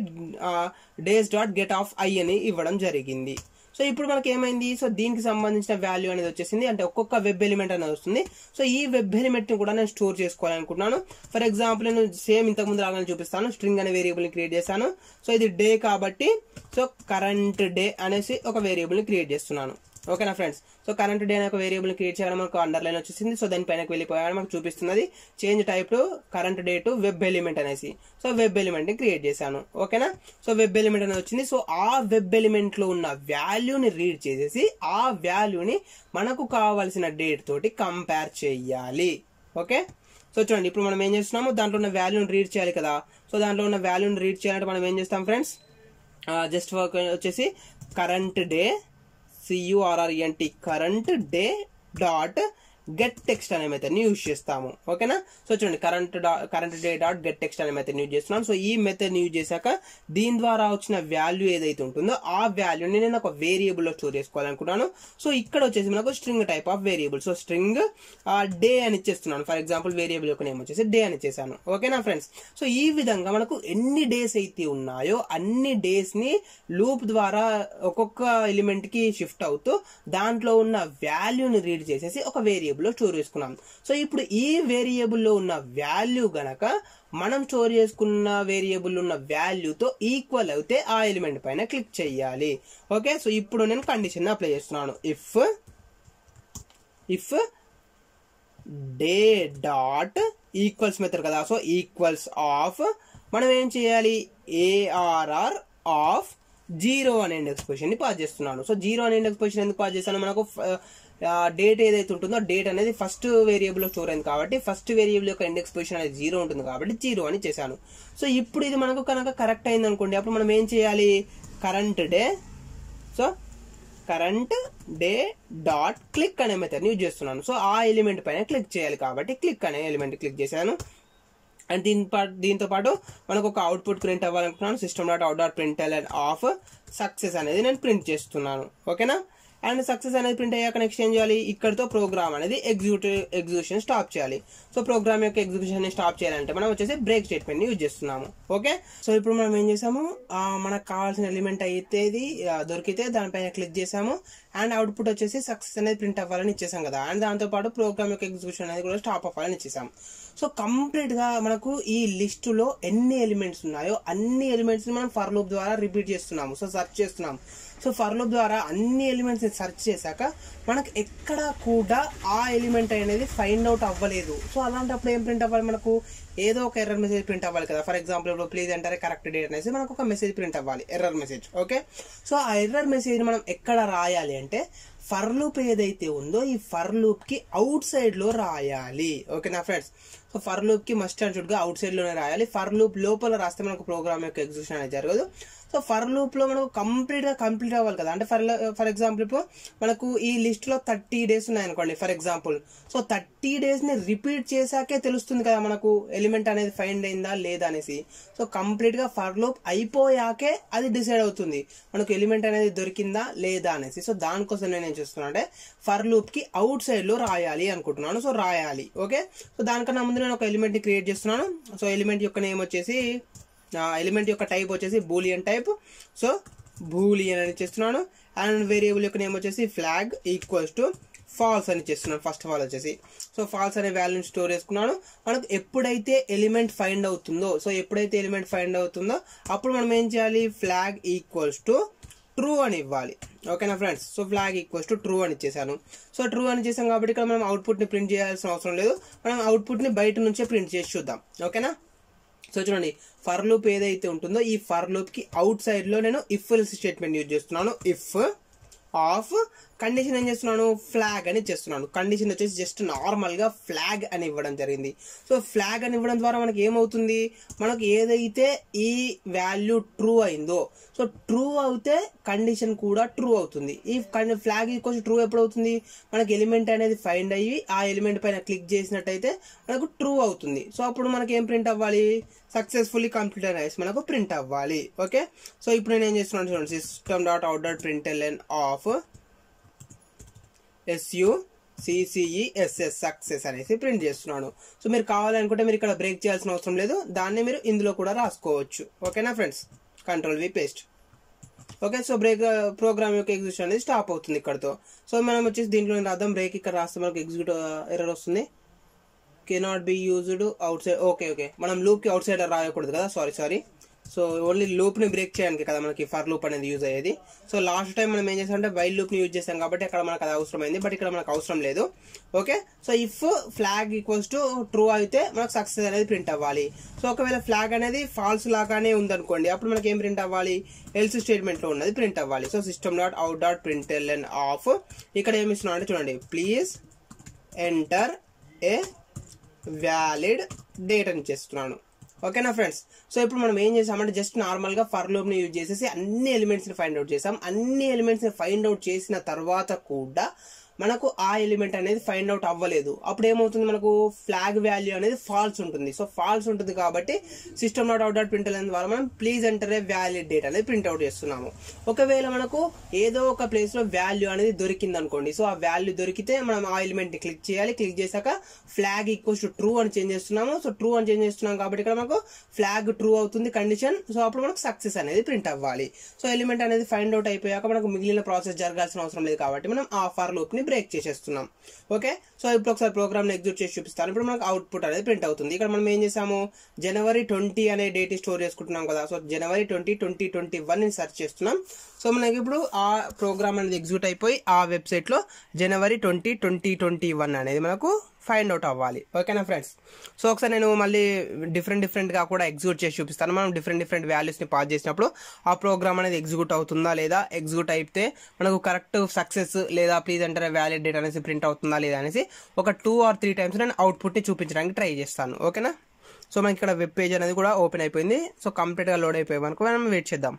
days dot get of I అని ఇవ్వడం జరిగింది సో ఇప్పుడు మనకి ఏమైంది సో దీనికి సంబంధించిన వాల్యూ అనేది వచ్చేసింది అంటే ఒక్కొక్క వెబ్ ఎలిమెంట్ అనేది వస్తుంది సో ఈ వెబ్ ఎలిమెంట్ ని కూడా నేను స్టోర్ చేసుకోవాలనుకుంటున్నాను ఫర్ ఎగ్జాంపుల్ నేను సేమ్ ఇంతకు ముందు లాగానే చూపిస్తాను స్ట్రింగ్ అనే వేరియబుల్ ని క్రియేట్ చేశాను సో ఇది డే కాబట్టి సో కరెంట్ డే అనేసి ఒక వేరియబుల్ ని క్రియేట్ చేస్తున్నాను ఓకేనా ఫ్రెండ్స్ సో కరెంట్ డే అనే ఒక వేరియబుల్ క్రియేట్ చేయాలని మనకు అండర్ లైన్ వచ్చేసింది సో దాని పైనకి వెళ్ళిపోయాలని మనకు చూపిస్తున్నది change type to current day to web element అనేసి సో వెబ్ ఎలిమెంట్ ని క్రియేట్ చేశాను ఓకేనా సో వెబ్ ఎలిమెంట్ అనేది వచ్చింది సో ఆ వెబ్ ఎలిమెంట్ లో ఉన్న వాల్యూని రీడ్ చేసేసి ఆ వాల్యూని మనకు కావాల్సిన డేట్ తోటి కంపేర్ చేయాలి ఓకే సో చూడండి ఇప్పుడు మనం ఏం చేస్తున్నాము దాంట్లో ఉన్న వాల్యూని రీడ్ చేయాలి కదా సో దాంట్లో ఉన్న వాల్యూని రీడ్ చేయాలంటే మనం ఏం చేస్తాం ఫ్రెండ్స్ జస్ట్ వర్క్ వచ్చేసి current day C U R R N T current day dot get text అనే మెథడ్ ని యూజ్ చేస్తాము ఓకేనా సో చూడండి current current day dot get text అనే మెథడ్ యూజ్ చేస్తున్నాం సో ఈ మెథడ్ ని యూజ్ చేశాక దీని ద్వారా వచ్చిన వాల్యూ ఏదైతే ఉంటుందో ఆ వాల్యూని నేను ఒక వేరియబుల్ లో స్టోర్ చేసుకోవాలనుకున్నాను సో ఇక్కడ వచ్చేసి మనకు string type of variable so string day అని ఇచ్చేస్తున్నాను ఫర్ ఎగ్జాంపుల్ వేరియబుల్ యొక్క నేమ్ వచ్చేసి డే అని ఇచ్చేసాను ఓకేనా ఫ్రెండ్స్ సో ఈ విధంగా మనకు ఎన్ని డేస్ అయితే ఉన్నాయో అన్ని డేస్ ని లూప్ ద్వారా ఒక్కొక్క ఎలిమెంట్ కి షిఫ్ట్ అవుతూ దాంట్లో ఉన్న వాల్యూని రీడ్ చేసేసి ఒక వేరియబుల్ లో స్టోర్ చేసుకున్నాం సో ఇప్పుడు ఈ వేరియబుల్ లో ఉన్న వాల్యూ గనక మనం స్టోర్ చేసుకున్న వేరియబుల్ ఉన్న వాల్యూతో ఈక్వల్ అయితే ఆ ఎలిమెంట్ పైన క్లిక్ చేయాలి ఓకే సో ఇప్పుడు నేను కండిషన్ అప్లై చేస్తున్నాను if if day dot equals method కదా సో ఈక్వల్స్ ఆఫ్ మనం ఏం చేయాలి ఏఆర్ఆర్ ఆఫ్ జీరో అనే ఇండెక్స్ పొజిషన్ ని పాస్ చేస్తున్నాను సో జీరో అనే ఇండెక్స్ పొజిషన్ ఎందుకు పాస్ చేస్తాను మనకు డేట్ ఏదైతే ఉంటుందో డేట్ అనేది ఫస్ట్ వేరియబుల్ లో స్టోర్ అయింది కాబట్టి ఫస్ట్ వేరియబుల్ యొక్క ఇండెక్స్ పొజిషన్ అనేది జీరో ఉంటుంది కాబట్టి జీరో అని చేశాను సో ఇప్పుడు ఇది మనకు కనుక కరెక్ట్ అయింది అనుకోండి అప్పుడు మనం ఏం చేయాలి current day so current day dot click అనే మెథడ్ యూజ్ చేస్తున్నాను సో ఆ ఎలిమెంట్ పైన క్లిక్ చేయాలి కాబట్టి క్లిక్ అనే ఎలిమెంట్ క్లిక్ చేశాను అండ్ దీని పాటు దీంతో పాటు మనకు ఒక అవుట్పుట్ ప్రింట్ అవ్వాలనుకున్నాను system dot out dot print of success అనేది నేను ప్రింట్ చేస్తున్నాను ఓకేనా అండ్ సక్సెస్ అనేది ప్రింట్ అయ్యాక నెక్స్ట్ ఏం చేయాలి ఇక్కడతో ప్రోగ్రామ్ అనేది ఎగ్జిక్యూట్ ఎగ్జిక్యూషన్ స్టాప్ చేయాలి సో ప్రోగ్రామ్ యొక్క ఎగ్జిక్యూషన్ స్టాప్ చేయాలంటే మనం వచ్చేసి బ్రేక్ స్టేట్మెంట్ ని యూజ్ చేస్తున్నాము ఓకే సో ఇప్పుడు మనం ఏం చేసాము ఆ, మనకు కావాల్సిన ఎలిమెంట్ అయితే ఇది, ఆ, దొరికితే దానిపైన క్లిక్ చేసాము అండ్ అవుట్పుట్ వచ్చేసి సక్సెస్ అనేది ప్రింట్ అవ్వాలని ఇచ్చేసాం కదా అండ్ దాంతో పాటు ప్రోగ్రామ్ యొక్క ఎగ్జిక్యూషన్ అనేది కూడా స్టాప్ అవ్వాలని ఇచ్చేసాం సో కంప్లీట్ గా మనకు ఈ లిస్ట్ లో ఎన్ని ఎలిమెంట్స్ ఉన్నాయో అన్ని ఎలిమెంట్స్ ని మనం ఫర్ లూప్ ద్వారా రిపీట్ చేస్తున్నాము సో సెర్చ్ చేస్తున్నాం సో ఫర్ లూప్ ద్వారా అన్ని ఎలిమెంట్స్ ని సెర్చ్ చేశాక మనకు ఎక్కడ కూడా ఆ ఎలిమెంట్ అనేది ఫైండ్ అవుట్ అవ్వలేదు సో అలాంటప్పుడు ఏం ప్రింట్ అవ్వాలి మనకు ఏదో ఒక ఎర్రర్ మెసేజ్ ప్రింట్ అవ్వాలి కదా ఫర్ ఎగ్జాంపుల్ ఇప్పుడు ప్లీజ్ ఎంటర్ కరెక్ట్ డేట్ అనేసి మనకు ఒక మెసేజ్ ప్రింట్ అవ్వాలి ఎర్రర్ మెసేజ్ ఓకే సో ఆ ఎర్రర్ మెసేజ్ మనం ఎక్కడ రాయాలి అంటే ఫర్ లూప్ ఏదైతే ఉందో ఈ ఫర్ లూప్ కి అవుట్ సైడ్ లో రాయాలి ఓకేనా ఫ్రెండ్స్ సో ఫర్ లూప్ కి మస్ట్ అండ్ షుడ్ గా అవుట్ సైడ్ లోనే రాయాలి ఫర్ లూప్ లోపల రాస్తే మనకు ప్రోగ్రామ్ యొక్క ఎగ్జిక్యూషన్ అనేది జరగదు సో ఫర్ లూప్ లో మనకు కంప్లీట్ గా కంప్లీట్ అవ్వాలి కదా అంటే ఫర్ ఫర్ ఎగ్జాంపుల్ ఇప్పుడు మనకు ఈ లిస్ట్ లో థర్టీ డేస్ ఉన్నాయి అనుకోండి for example so thirty days ని రిపీట్ చేశాకే తెలుస్తుంది కదా మనకు ఎలిమెంట్ అనేది ఫైండ్ అయిందా లేదా అనేసి సో కంప్లీట్ గా ఫర్ లూప్ అయిపోయాకే అది డిసైడ్ అవుతుంది మనకు ఎలిమెంట్ అనేది దొరికిందా లేదా అనేసి సో దానికోసం నేను ఏం చేస్తున్నా అంటే ఫర్ లూప్ కి అవుట్ సైడ్ లో రాయాలి అనుకుంటున్నాను సో రాయాలి ఓకే సో దానికన్నా ముందు నేను ఒక ఎలిమెంట్ ని క్రియేట్ చేస్తున్నాను సో ఎలిమెంట్ యొక్క నేమ్ వచ్చేసి ఎలిమెంట్ యొక్క టైప్ వచ్చేసి బూలియన్ టైప్ సో బూలియన్ అని చేస్తున్నాను అండ్ వేరియబుల్ యొక్క నేమ్ వచ్చేసి ఫ్లాగ్ ఈక్వల్స్ టు ఫాల్స్ అని చేస్తున్నాను ఫస్ట్ ఆఫ్ ఆల్ వచ్చేసి సో ఫాల్స్ అనే వాల్యూని స్టోర్ చేసుకున్నాను మనకు ఎప్పుడైతే ఎలిమెంట్ ఫైండ్ అవుతుందో సో ఎప్పుడైతే ఎలిమెంట్ ఫైండ్ అవుతుందో అప్పుడు మనం ఏం చేయాలి ఫ్లాగ్ ఈక్వల్స్ టు ట్రూ అని ఇవ్వాలి ఓకేనా friends so flag equals to true అని ఇచ్చేసాను సో ట్రూ అని చేసాం కాబట్టి ఇక్కడ మనం అవుట్పుట్ ని ప్రింట్ చేయాల్సిన అవసరం లేదు మనం అవుట్పుట్ ని బయట నుంచే ప్రింట్ చేసి చూద్దాం ఓకేనా సో చూడండి ఫర్ లూప్ ఏదైతే ఉంటుందో ఈ ఫర్ లూప్ కి అవుట్ సైడ్ లో నేను ఇఫ్ స్టేట్మెంట్ యూజ్ చేస్తున్నాను ఇఫ్ ఆఫ్ కండిషన్ ఏం చేస్తున్నాను ఫ్లాగ్ అని చేస్తున్నాను కండిషన్ వచ్చేసి జస్ట్ నార్మల్ గా ఫ్లాగ్ అని ఇవ్వడం జరిగింది సో ఫ్లాగ్ అని ఇవ్వడం ద్వారా మనకి ఏమవుతుంది మనకు ఏదైతే ఈ వాల్యూ ట్రూ అయిందో సో ట్రూ అవుతే కండిషన్ కూడా ట్రూ అవుతుంది ఈ ఫ్లాగ్ ఈక్వల్స్ ట్రూ ఎప్పుడు అవుతుంది మనకి ఎలిమెంట్ అనేది ఫైండ్ అయ్యి ఆ ఎలిమెంట్ పైన క్లిక్ చేసినట్టయితే మనకు ట్రూ అవుతుంది సో అప్పుడు మనకి ఏం ప్రింట్ అవ్వాలి సక్సెస్ఫుల్లీ కంప్లీట్ అనేసి మనకు ప్రింట్ అవ్వాలి ఓకే సో ఇప్పుడు నేను ఏం చేస్తున్నాను చూడండి system dot out dot print LN of SU CCE SS success అనేసి ప్రింట్ చేస్తున్నాను సో మీరు కావాలనుకుంటే మీరు ఇక్కడ బ్రేక్ చేయాల్సిన అవసరం లేదు దాన్ని మీరు ఇందులో కూడా రాసుకోవచ్చు ఓకేనా friends control V paste okay so break program యొక్క ఎగ్జిక్యూషన్ అనేది స్టాప్ అవుతుంది ఇక్కడతో సో మనం వచ్చేసి దీంట్లో రాద్దాం బ్రేక్ ఇక్కడ రాస్తే మనకు ఎగ్జిక్యూట్ ఎర్రర్ వస్తుంది cannot be used outside okay okay మనం లూప్ కి అవుట్ సైడ్ రాయకూడదు కదా sorry sorry so only loop ని బ్రేక్ చేయడానికి కదా మనకి ఫర్ లూప్ అనేది యూజ్ అయ్యేది సో లాస్ట్ టైం మనం ఏం చేసామంటే వైల్ లూప్ ని యూజ్ చేసాం కాబట్టి అక్కడ మనకు అది అవసరమైంది బట్ ఇక్కడ మనకు అవసరం లేదు okay so if flag equals to true అయితే మనకు సక్సెస్ అనేది ప్రింట్ అవ్వాలి సో ఒకవేళ ఫ్లాగ్ అనేది ఫాల్స్ లాగానే ఉందనుకోండి అప్పుడు మనకి ఏం ప్రింట్ అవ్వాలి ఎల్స్ స్టేట్మెంట్ లో ఉన్నది ప్రింట్ అవ్వాలి so system dot out dot print L of ఇక్కడ ఏమి ఇస్తున్నాం అంటే చూడండి please enter a valid date అని చేస్తున్నాను ఓకేనా ఫ్రెండ్స్ సో ఇప్పుడు మనం ఏం చేసామంటే జస్ట్ నార్మల్ గా ఫర్ లూప్ ని యూజ్ చేసేసి అన్ని ఎలిమెంట్స్ ని ఫైండ్ అవుట్ చేసాం అన్ని ఎలిమెంట్స్ ని ఫైండ్ అవుట్ చేసిన తర్వాత కూడా మనకు ఆ ఎలిమెంట్ అనేది ఫైండ్ అవుట్ అవ్వలేదు అప్పుడు ఏమవుతుంది మనకు ఫ్లాగ్ వాల్యూ అనేది ఫాల్స్ ఉంటుంది సో ఫాల్స్ ఉంటుంది కాబట్టి system not out dot print ద్వారా మనం please enter a valid date అనేది ప్రింట్ అవుట్ చేస్తున్నాము ఒకవేళ మనకు ఏదో ఒక ప్లేస్ లో వాల్యూ అనేది దొరికింది అనుకోండి సో ఆ వాల్యూ దొరికితే మనం ఆ ఎలిమెంట్ ని క్లిక్ చేయాలి క్లిక్ చేశాక ఫ్లాగ్ ఈక్వల్స్ టు ట్రూ అని చేంజ్ చేస్తున్నాము సో ట్రూ అని చేంజ్ చేస్తున్నాం కాబట్టి ఇక్కడ మనకు ఫ్లాగ్ ట్రూ అవుతుంది కండిషన్ సో అప్పుడు మనకు సక్సెస్ అనేది ప్రింట్ అవ్వాలి సో ఎలిమెంట్ అనేది ఫైండ్ అవుట్ అయిపోయాక మనకు మిగిలిన ప్రాసెస్ జరగాల్సిన అవసరం లేదు కాబట్టి మనం ఆ ఫర్ లూప్ ని బ్రేక్ చేసేస్తున్నాం ఓకే సో ఇప్పుడు ఒకసారి ప్రోగ్రామ్ ని ఎగ్జిక్యూట్ చేసి చూపిస్తాను ఇప్పుడు మనకు అవుట్పుట్ అనేది ప్రింట్ అవుతుంది ఇక్కడ మనం ఏం చేసాము జనవరి ట్వంటీ అనే డేట్ స్టోర్ చేసుకుంటున్నాం కదా సో జనవరి ట్వంటీ ట్వంటీ ట్వంటీ వన్ ని సెర్చ్ చేస్తున్నాం సో మనకి ఇప్పుడు ఆ ప్రోగ్రామ్ అనేది ఎగ్జిక్యూట్ అయిపోయి ఆ వెబ్సైట్ లో జనవరి ట్వంటీ ట్వంటీ ట్వంటీ వన్ అనేది మనకు ఫైండ్ అవుట్ అవ్వాలి ఓకేనా ఫ్రెండ్స్ సో ఒకసారి నేను మళ్ళీ డిఫరెంట్ డిఫరెంట్గా కూడా ఎగ్జిక్యూట్ చేసి చూపిస్తాను మనం డిఫరెంట్ డిఫరెంట్ వాల్యూస్ని పాస్ చేసినప్పుడు ఆ ప్రోగ్రామ్ అనేది ఎగ్జిక్యూట్ అవుతుందా లేదా ఎగ్జిక్యూట్ అయితే మనకు కరెక్ట్ సక్సెస్ లేదా ప్లీజ్ అంటే వ్యాలిడ్ డేట్ అనేసి ప్రింట్ అవుతుందా లేదా అనేసి ఒక టూ ఆర్ త్రీ టైమ్స్ నేను అవుట్పుట్ని చూపించడానికి ట్రై చేస్తాను ఓకేనా సో మనకి ఇక్కడ వెబ్ పేజ్ అనేది కూడా ఓపెన్ అయిపోయింది సో కంప్లీట్గా లోడ్ అయిపోయి మనకు మనం వెయిట్ చేద్దాం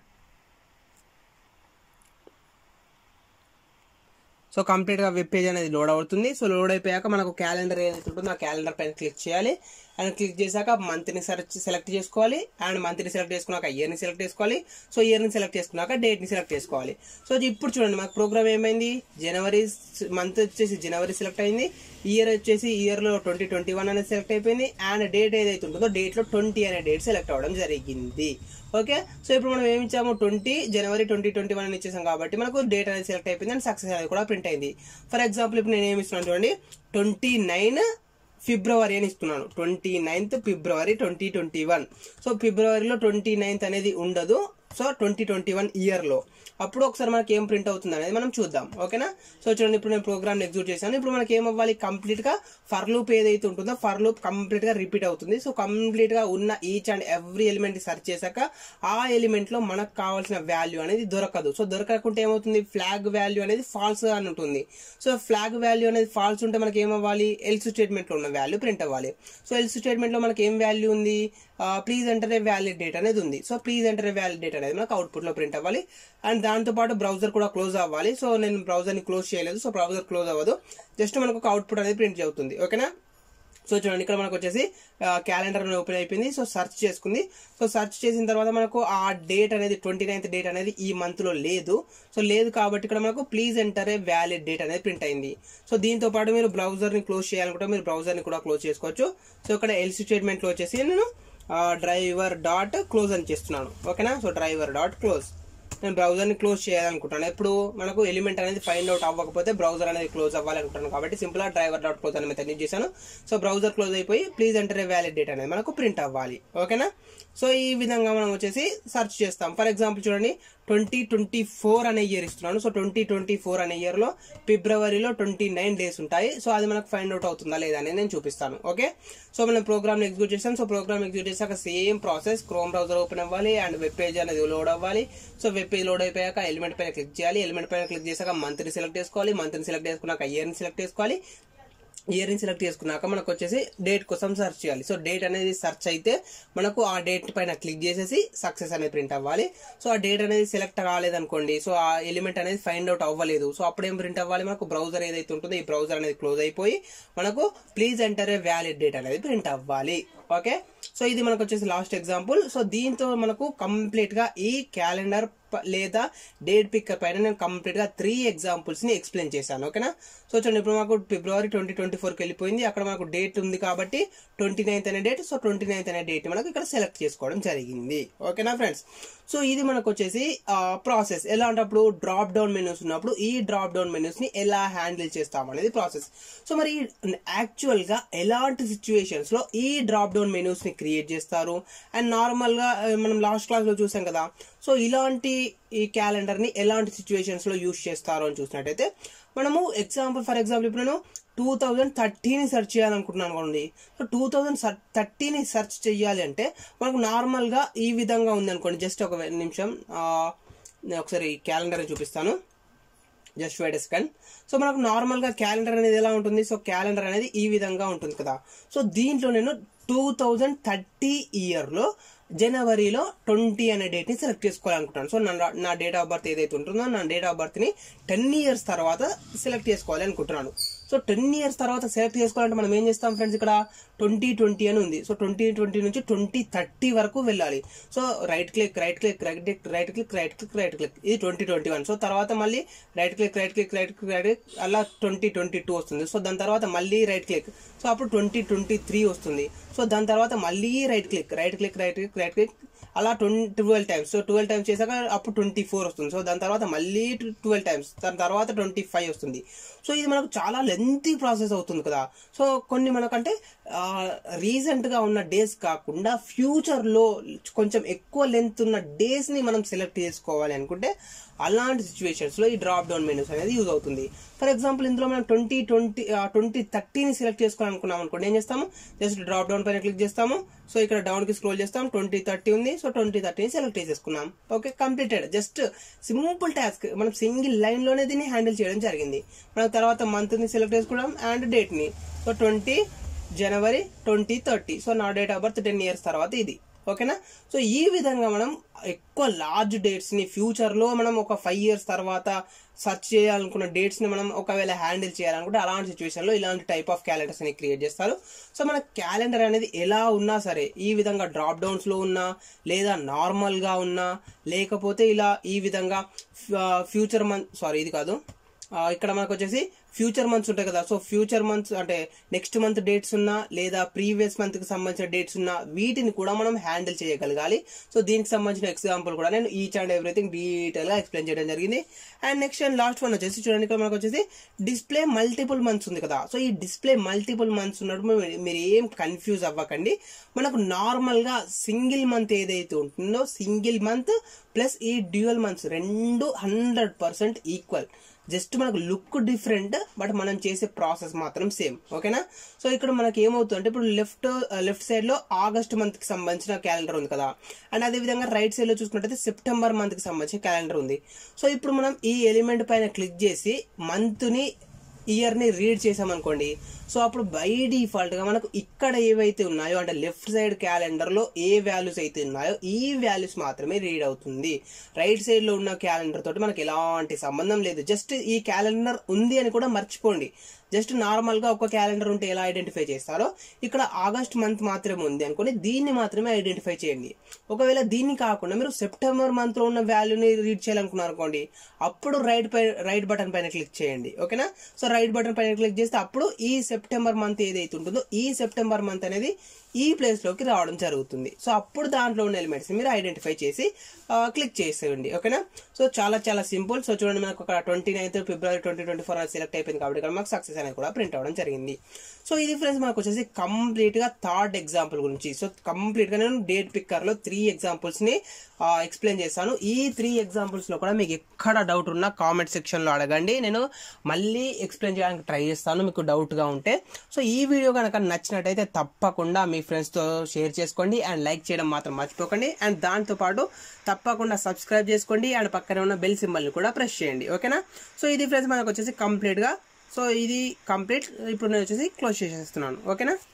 సో కంప్లీట్గా వెబ్ పేజ్ అనేది లోడ్ అవుతుంది సో లోడ్ అయిపోయాక మనకు క్యాలెండర్ ఏదైతే ఉంటుందో ఆ క్యాలెండర్ పైన క్లిక్ చేయాలి అండ్ క్లిక్ చేశాక మంత్ని సెలెక్ట్ సెలెక్ట్ చేసుకోవాలి అండ్ మంత్ని సెలెక్ట్ చేసుకున్నాక ఇయర్ని సెలెక్ట్ చేసుకోవాలి సో ఇయర్ని సెలెక్ట్ చేసుకున్నాక డేట్ని సెలెక్ట్ చేసుకోవాలి సో ఇప్పుడు చూడండి మాకు ప్రోగ్రామ్ ఏమైంది జనవరి మంత్ వచ్చేసి జనవరి సెలెక్ట్ అయింది ఇయర్ వచ్చేసి ఇయర్లో ట్వంటీ ట్వంటీ వన్ అనేది సెలెక్ట్ అయిపోయింది అండ్ డేట్ ఏదైతే ఉంటుందో డేట్లో ట్వంటీ అనే డేట్ సెలెక్ట్ అవ్వడం జరిగింది ఓకే సో ఇప్పుడు మనం ఏమి ఇచ్చాము ట్వంటీ జనవరి ట్వంటీ ట్వంటీ వన్ అని ఇచ్చేసాం కాబట్టి మనకు డేట్ అనేది సెలెక్ట్ అయిపోయింది అండ్ సక్సెస్ అనేది కూడా ప్రింట్ అయింది ఫర్ ఎగ్జాంపుల్ ఇప్పుడు నేను ఏమి ఇస్తున్నాను చూడండి ట్వంటీ నైన్ ఫిబ్రవరి అని ఇస్తున్నాను ట్వంటీ నైన్త్ ఫిబ్రవరి ట్వంటీ ట్వంటీ వన్ సో ఫిబ్రవరిలో ట్వంటీ నైన్త్ అనేది ఉండదు సో ట్వంటీ ట్వంటీ వన్ ఇయర్లో అప్పుడు ఒకసారి మనకి ఏం ప్రింట్ అవుతుంది అనేది మనం చూద్దాం ఓకేనా సో చూడండి ఇప్పుడు నేను ప్రోగ్రామ్ ఎగ్జిక్యూట్ చేశాను ఇప్పుడు మనకి ఏం అవ్వాలి కంప్లీట్ గా ఫర్ లూప్ ఏదైతే ఉంటుందో ఫర్ లూప్ కంప్లీట్ గా రిపీట్ అవుతుంది సో కంప్లీట్ గా ఉన్న each and every element search చేశాక ఆ ఎలిమెంట్ లో మనకు కావాల్సిన వాల్యూ అనేది దొరకదు సో దొరకకుంటే ఏమవుతుంది ఫ్లాగ్ వాల్యూ అనేది ఫాల్స్ అని ఉంటుంది సో ఫ్లాగ్ వాల్యూ అనేది ఫాల్స్ ఉంటే మనకి ఏమవ్వాలి ఎల్స్ స్టేట్మెంట్ లో ఉన్న వాల్యూ ప్రింట్ అవ్వాలి సో ఎల్స్ స్టేట్మెంట్ లో మనకి ఏం వాల్యూ ఉంది please enter a valid date అనేది ఉంది so please enter a valid date అనేది మనకు అవుట్పుట్ లో ప్రింట్ అవ్వాలి అండ్ దాంతో పాటు బ్రౌజర్ కూడా క్లోజ్ అవ్వాలి సో నేను బ్రౌజర్ ని క్లోజ్ చేయలేదు సో బ్రౌజర్ క్లోజ్ అవ్వదు జస్ట్ మనకు ఒక అవుట్పుట్ అనేది ప్రింట్ అవుతుంది ఓకేనా సో చూడండి ఇక్కడ మనకు వచ్చేసి క్యాలెండర్ ఓపెన్ అయిపోయింది సో సెర్చ్ చేసుకుంది సో సెర్చ్ చేసిన తర్వాత మనకు ఆ డేట్ అనేది ట్వంటీ నైన్త్ డేట్ అనేది ఈ మంత్ లో లేదు సో లేదు కాబట్టి ఇక్కడ మనకు please enter a valid date అనేది ప్రింట్ అయింది సో దీంతో పాటు మీరు బ్రౌజర్ ని క్లోజ్ చేయాలనుకుంటే మీరు బ్రౌజర్ ని కూడా క్లోజ్ చేసుకోవచ్చు సో ఇక్కడ ఎల్సీ స్టేట్మెంట్ లో వచ్చేసి నేను డ్రైవర్ డాట్ క్లోజ్ అని చేస్తున్నాను ఓకేనా సో డ్రైవర్ డాట్ క్లోజ్ నేను బ్రౌజర్ని క్లోజ్ చేయాలనుకుంటాను ఎప్పుడు మనకు ఎలిమెంట్ అనేది ఫైండ్ అవుట్ అవ్వకపోతే బ్రౌజర్ అనేది క్లోజ్ అవ్వాలనుకుంటాను కాబట్టి సింపుల్గా డ్రైవర్ డాట్ క్లోజ్ అని మెథడ్ యూజ్ చేశాను సో బ్రౌజర్ క్లోజ్ అయిపోయి please enter a valid date అనేది మనకు ప్రింట్ అవ్వాలి ఓకేనా సో ఈ విధంగా మనం వచ్చేసి సెర్చ్ చేస్తాం ఫర్ ఎగ్జాంపుల్ చూడండి ట్వంటీ ట్వంటీ ఫోర్ అనే ఇయర్ ఇస్తున్నాను సో ట్వంటీ ట్వంటీ ఫోర్ అనే ఇయర్లో ఫిబ్రవరిలో ట్వంటీ నైన్ డేస్ ఉంటాయి సో అది మనకు ఫైండ్ అవుట్ అవుతుందా లేదా అనేది నేను చూపిస్తాను ఓకే సో మనం ప్రోగ్రామ్ ఎగ్జిక్యూట్ చేస్తాం సో ప్రోగ్రామ్ ఎగ్జిక్యూట్ చేశాక same process Chrome browser open అవ్వాలి అండ్ వెబ్ పేజ్ అనేది లోడ్ అవ్వాలి సో వెబ్ పేజ్ లోడ్ అయిపోయాక ఎలిమెంట్ పైన క్లిక్ చేయాలి ఎలిమెంట్ పైన క్లిక్ చేశాక మంత్ని సెలెక్ట్ చేసుకోవాలి మంత్ని సెలెక్ట్ చేసుకున్నాక ఇయర్ని సెలెక్ట్ చేసుకోవాలి ఇయర్ ని సెలెక్ట్ చేసుకున్నాక మనకు వచ్చేసి డేట్ కోసం సెర్చ్ చేయాలి సో డేట్ అనేది సెర్చ్ అయితే మనకు ఆ డేట్ పైన క్లిక్ చేసేసి సక్సెస్ అనేది ప్రింట్ అవ్వాలి సో ఆ డేట్ అనేది సెలెక్ట్ కాలేదనుకోండి సో ఆ ఎలిమెంట్ అనేది ఫైండ్ అవుట్ అవ్వలేదు సో అప్పుడు ఏం ప్రింట్ అవ్వాలి మనకు బ్రౌజర్ ఏదైతే ఉంటుందో ఈ బ్రౌజర్ అనేది క్లోజ్ అయిపోయి మనకు please enter a valid date అనేది ప్రింట్ అవ్వాలి ఓకే సో ఇది మనకు వచ్చేసి లాస్ట్ ఎగ్జాంపుల్ సో దీంతో మనకు కంప్లీట్ గా ఈ క్యాలెండర్ లేదా డేట్ పిక్కర్ పైన నేను కంప్లీట్ గా త్రీ ఎగ్జాంపుల్స్ ని ఎక్స్ప్లెయిన్ చేశాను ఓకేనా సో చూడండి ఇప్పుడు మాకు ఫిబ్రవరి ట్వంటీ ట్వంటీ ఫోర్కి వెళ్ళిపోయింది అక్కడ మనకు డేట్ ఉంది కాబట్టి ట్వంటీ నైన్త్ అనే డేట్ సో ట్వంటీ నైన్త్ అనే డేట్ మనకు ఇక్కడ సెలెక్ట్ చేసుకోవడం జరిగింది ఓకేనా ఫ్రెండ్స్ సో ఇది మనకు వచ్చేసి ప్రాసెస్ ఎలా అంటప్పుడు డ్రాప్ డౌన్ మెనూస్ ఉన్నప్పుడు ఈ డ్రాప్ డౌన్ మెనూస్ ని ఎలా హ్యాండిల్ చేస్తాం అనేది ప్రాసెస్ సో మరి యాక్చువల్ గా ఎలాంటి సిచ్యువేషన్స్ లో ఈ డ్రాప్ డౌన్ మెనూస్ ని క్రియేట్ చేస్తారు అండ్ నార్మల్ గా మనం లాస్ట్ క్లాస్ లో చూసాం కదా సో ఇలాంటి ఈ క్యాలెండర్ ని ఎలాంటి సిచ్యువేషన్స్ లో యూస్ చేస్తారు అని చూసినట్టయితే మనము ఎగ్జాంపుల్ ఫర్ ఎగ్జాంపుల్ ఇప్పుడు నేను టూ థౌజండ్ థర్టీని సెర్చ్ చేయాలనుకుంటున్నాను అనుకోండి సో టూ థౌజండ్ థర్టీని సెర్చ్ చేయాలి అంటే మనకు నార్మల్గా ఈ విధంగా ఉంది అనుకోండి జస్ట్ ఒక నిమిషం నేను ఒకసారి క్యాలెండర్ చూపిస్తాను జస్ట్ వెయిట్ సెకండ్ సో మనకు నార్మల్గా క్యాలెండర్ అనేది ఎలా ఉంటుంది సో క్యాలెండర్ అనేది ఈ విధంగా ఉంటుంది కదా సో దీంట్లో నేను టూ థౌజండ్ థర్టీ ఇయర్లో జనవరిలో ట్వంటీ అనే డేట్ని సెలెక్ట్ చేసుకోవాలనుకుంటాను సో నా నా డేట్ ఆఫ్ బర్త్ ఏదైతే ఉంటుందో నా డేట్ ఆఫ్ బర్త్ని టెన్ ఇయర్స్ తర్వాత సెలెక్ట్ చేసుకోవాలి అనుకుంటున్నాను సో టెన్ ఇయర్స్ తర్వాత సెలెక్ట్ చేసుకోవాలంటే మనం ఏం చేస్తాం ఫ్రెండ్స్ ఇక్కడ ట్వంటీ ట్వంటీ అని ఉంది సో ట్వంటీ ట్వంటీ నుంచి ట్వంటీ థర్టీ వరకు వెళ్ళాలి so right click right click right click right click right click right click ఇది ట్వంటీ ట్వంటీ వన్ సో తర్వాత మళ్ళీ right click right click right click right click అలా twenty twenty two వస్తుంది so దాని తర్వాత మళ్ళీ రైట్ క్లిక్ సో అప్పుడు twenty twenty three వస్తుంది సో దాని తర్వాత మళ్ళీ right click right click right click right click అలా twenty twelve times so twelve times చేశాక అప్పుడు ట్వంటీ ఫోర్ వస్తుంది సో దాని తర్వాత మళ్ళీ ట్వెల్వ్ టైమ్స్ దాని తర్వాత ట్వంటీ ఫైవ్ వస్తుంది సో ఇది మనకు చాలా లెంత్ లెంతీ ప్రాసెస్ అవుతుంది కదా సో కొన్ని మనకంటే రీసెంట్ గా ఉన్న డేస్ కాకుండా ఫ్యూచర్ లో కొంచెం ఎక్కువ లెంత్ ఉన్న డేస్ ని మనం సెలెక్ట్ చేసుకోవాలి అనుకుంటే అలాంటి సిచ్యువేషన్స్ లో ఈ డ్రాప్ డౌన్ మెనూస్ అనేది యూజ్ అవుతుంది ఫర్ ఎగ్జాంపుల్ ఇందులో మనం ట్వంటీ ట్వంటీ ట్వంటీ థర్టీని సెలెక్ట్ చేసుకోవాలనుకున్నాం అనుకోండి ఏం చేస్తాము జస్ట్ డ్రాప్ డౌన్ పైన క్లిక్ చేస్తాము సో ఇక్కడ డౌన్ కి స్క్రోల్ చేస్తాం ట్వంటీ థర్టీ ఉంది సో ట్వంటీ థర్టీని సెలెక్ట్ చేసేసుకున్నాం okay completed just simple task మనం సింగిల్ లైన్ లోనే దీన్ని హ్యాండిల్ చేయడం జరిగింది మనం తర్వాత మంత్ ని సెలెక్ట్ చేసుకున్నాం అండ్ డేట్ ని సో ట్వంటీ జనవరి ట్వంటీ థర్టీ సో నా date of birth ten years తర్వాత ఇది ఓకేనా సో ఈ విధంగా మనం ఎక్కువ లార్జ్ డేట్స్ ని ఫ్యూచర్ లో మనం ఒక ఫైవ్ ఇయర్స్ తర్వాత సెర్చ్ చేయాలనుకున్న డేట్స్ ని మనం ఒకవేళ హ్యాండిల్ చేయాలనుకుంటే అలాంటి సిచ్యువేషన్ లో ఇలాంటి టైప్ ఆఫ్ క్యాలెండర్స్ ని క్రియేట్ చేస్తారు సో మన క్యాలెండర్ అనేది ఎలా ఉన్నా సరే ఈ విధంగా డ్రాప్ డౌన్స్ లో ఉన్నా లేదా నార్మల్ గా ఉన్నా లేకపోతే ఇలా ఈ విధంగా ఫ్యూచర్ మంత్ సారీ ఇది కాదు ఆ, ఇక్కడ మనకు వచ్చేసి ఫ్యూచర్ మంత్స్ ఉంటాయి కదా సో ఫ్యూచర్ మంత్స్ అంటే నెక్స్ట్ మంత్ డేట్స్ ఉన్నా లేదా ప్రీవియస్ మంత్ కి సంబంధించిన డేట్స్ ఉన్నా వీటిని కూడా మనం హ్యాండిల్ చేయగలగాలి సో దీనికి సంబంధించిన ఎగ్జాంపుల్ కూడా నేను ఈచ్ అండ్ ఎవ్రీథింగ్ డీటెయిల్ గా ఎక్స్ప్లెయిన్ చేయడం జరిగింది and next and last one వచ్చేసి చూడండి ఇక్కడ మనకు వచ్చేసి డిస్ప్లే మల్టిపుల్ మంత్స్ ఉంది కదా సో ఈ డిస్ప్లే మల్టిపుల్ మంత్స్ ఉన్నప్పుడు మీరు- మీరు ఏం కన్ఫ్యూజ్ అవ్వకండి మనకు నార్మల్ గా సింగిల్ మంత్ ఏదైతే ఉంటుందో సింగిల్ మంత్ ప్లస్ ఈ డ్యూయల్ మంత్స్ రెండు హండ్రెడ్ పర్సెంట్ ఈక్వల్ జస్ట్ మనకు లుక్ డిఫరెంట్ బట్ మనం చేసే ప్రాసెస్ మాత్రం సేమ్ ఓకేనా సో ఇక్కడ మనకి ఏమవుతుంది అంటే ఇప్పుడు లెఫ్ట్ లెఫ్ట్ సైడ్ లో ఆగస్ట్ మంత్ కి సంబంధించిన క్యాలెండర్ ఉంది కదా అండ్ అదే విధంగా రైట్ సైడ్ లో చూసుకున్నట్టయితే సెప్టెంబర్ మంత్ కి సంబంధించిన క్యాలెండర్ ఉంది సో ఇప్పుడు మనం ఈ ఎలిమెంట్ పైన క్లిక్ చేసి మంత్ ని ఇయర్ ని రీడ్ చేసామనుకోండి సో అప్పుడు బై డిఫాల్ట్ గా మనకు ఇక్కడ ఏవైతే ఉన్నాయో అంటే లెఫ్ట్ సైడ్ క్యాలెండర్ లో ఏ వాల్యూస్ అయితే ఉన్నాయో ఈ వాల్యూస్ మాత్రమే రీడ్ అవుతుంది రైట్ సైడ్ లో ఉన్న క్యాలెండర్ తోటి మనకి ఎలాంటి సంబంధం లేదు జస్ట్ ఈ క్యాలెండర్ ఉంది అని కూడా మర్చిపోండి జస్ట్ నార్మల్ గా ఒక క్యాలెండర్ ఉంటే ఎలా ఐడెంటిఫై చేస్తారో ఇక్కడ ఆగస్ట్ మంత్ మాత్రమే ఉంది అనుకుని దీన్ని మాత్రమే ఐడెంటిఫై చేయండి ఒకవేళ దీన్ని కాకుండా మీరు సెప్టెంబర్ మంత్ లో ఉన్న వాల్యూని రీడ్ చేయాలనుకున్నారు అనుకోండి అప్పుడు రైట్ పై రైట్ బటన్ పైన క్లిక్ చేయండి ఓకేనా సో రైట్ బటన్ పైన క్లిక్ చేస్తే అప్పుడు ఈ సెప్టెంబర్ మంత్ ఏదైతే ఉంటుందో ఈ సెప్టెంబర్ మంత్ అనేది ఈ ప్లేస్ లోకి రావడం జరుగుతుంది సో అప్పుడు దాంట్లో ఉన్న ఎలిమెంట్స్ మీరు ఐడెంటిఫై చేసి క్లిక్ చేసేయండి ఓకేనా సో చాలా చాలా సింపుల్ సో చూడండి మనకు ఒక ట్వంటీ నైన్త్ ఫిబ్రవరి ట్వంటీ ట్వంటీ ఫోర్ సెలెక్ట్ అయిపోయింది కాబట్టి ఇక్కడ మాకు సక్సెస్ అనేది కూడా ప్రింట్ అవ్వడం జరిగింది సో ఇది ఫ్రెండ్స్ మనకు వచ్చేసి కంప్లీట్ గా థర్డ్ ఎగ్జాంపుల్ గురించి సో కంప్లీట్ గా నేను డేట్ పిక్కర్ లో త్రీ ఎగ్జాంపుల్స్ ని ఎక్స్ప్లెయిన్ చేస్తాను ఈ త్రీ ఎగ్జాంపుల్స్ లో కూడా మీకు ఎక్కడ డౌట్ ఉన్నా కామెంట్ సెక్షన్ లో అడగండి నేను మళ్ళీ ఎక్స్ప్లెయిన్ చేయడానికి ట్రై చేస్తాను మీకు డౌట్ గా ఉంటే సో ఈ వీడియో కనుక నచ్చినట్టయితే తప్పకుండా మీ ఫ్రెండ్స్ తో షేర్ చేసుకోండి అండ్ లైక్ చేయడం మాత్రం మర్చిపోకండి అండ్ దాంతో పాటు తప్పకుండా సబ్స్క్రైబ్ చేసుకోండి అండ్ పక్కనే ఉన్న బెల్ సింబల్ ని కూడా ప్రెస్ చేయండి ఓకేనా సో ఇది ఫ్రెండ్స్ మనకు వచ్చేసి కంప్లీట్ గా సో ఇది కంప్లీట్ ఇప్పుడు నేను వచ్చేసి క్లోజ్ చేసేస్తున్నాను ఓకేనా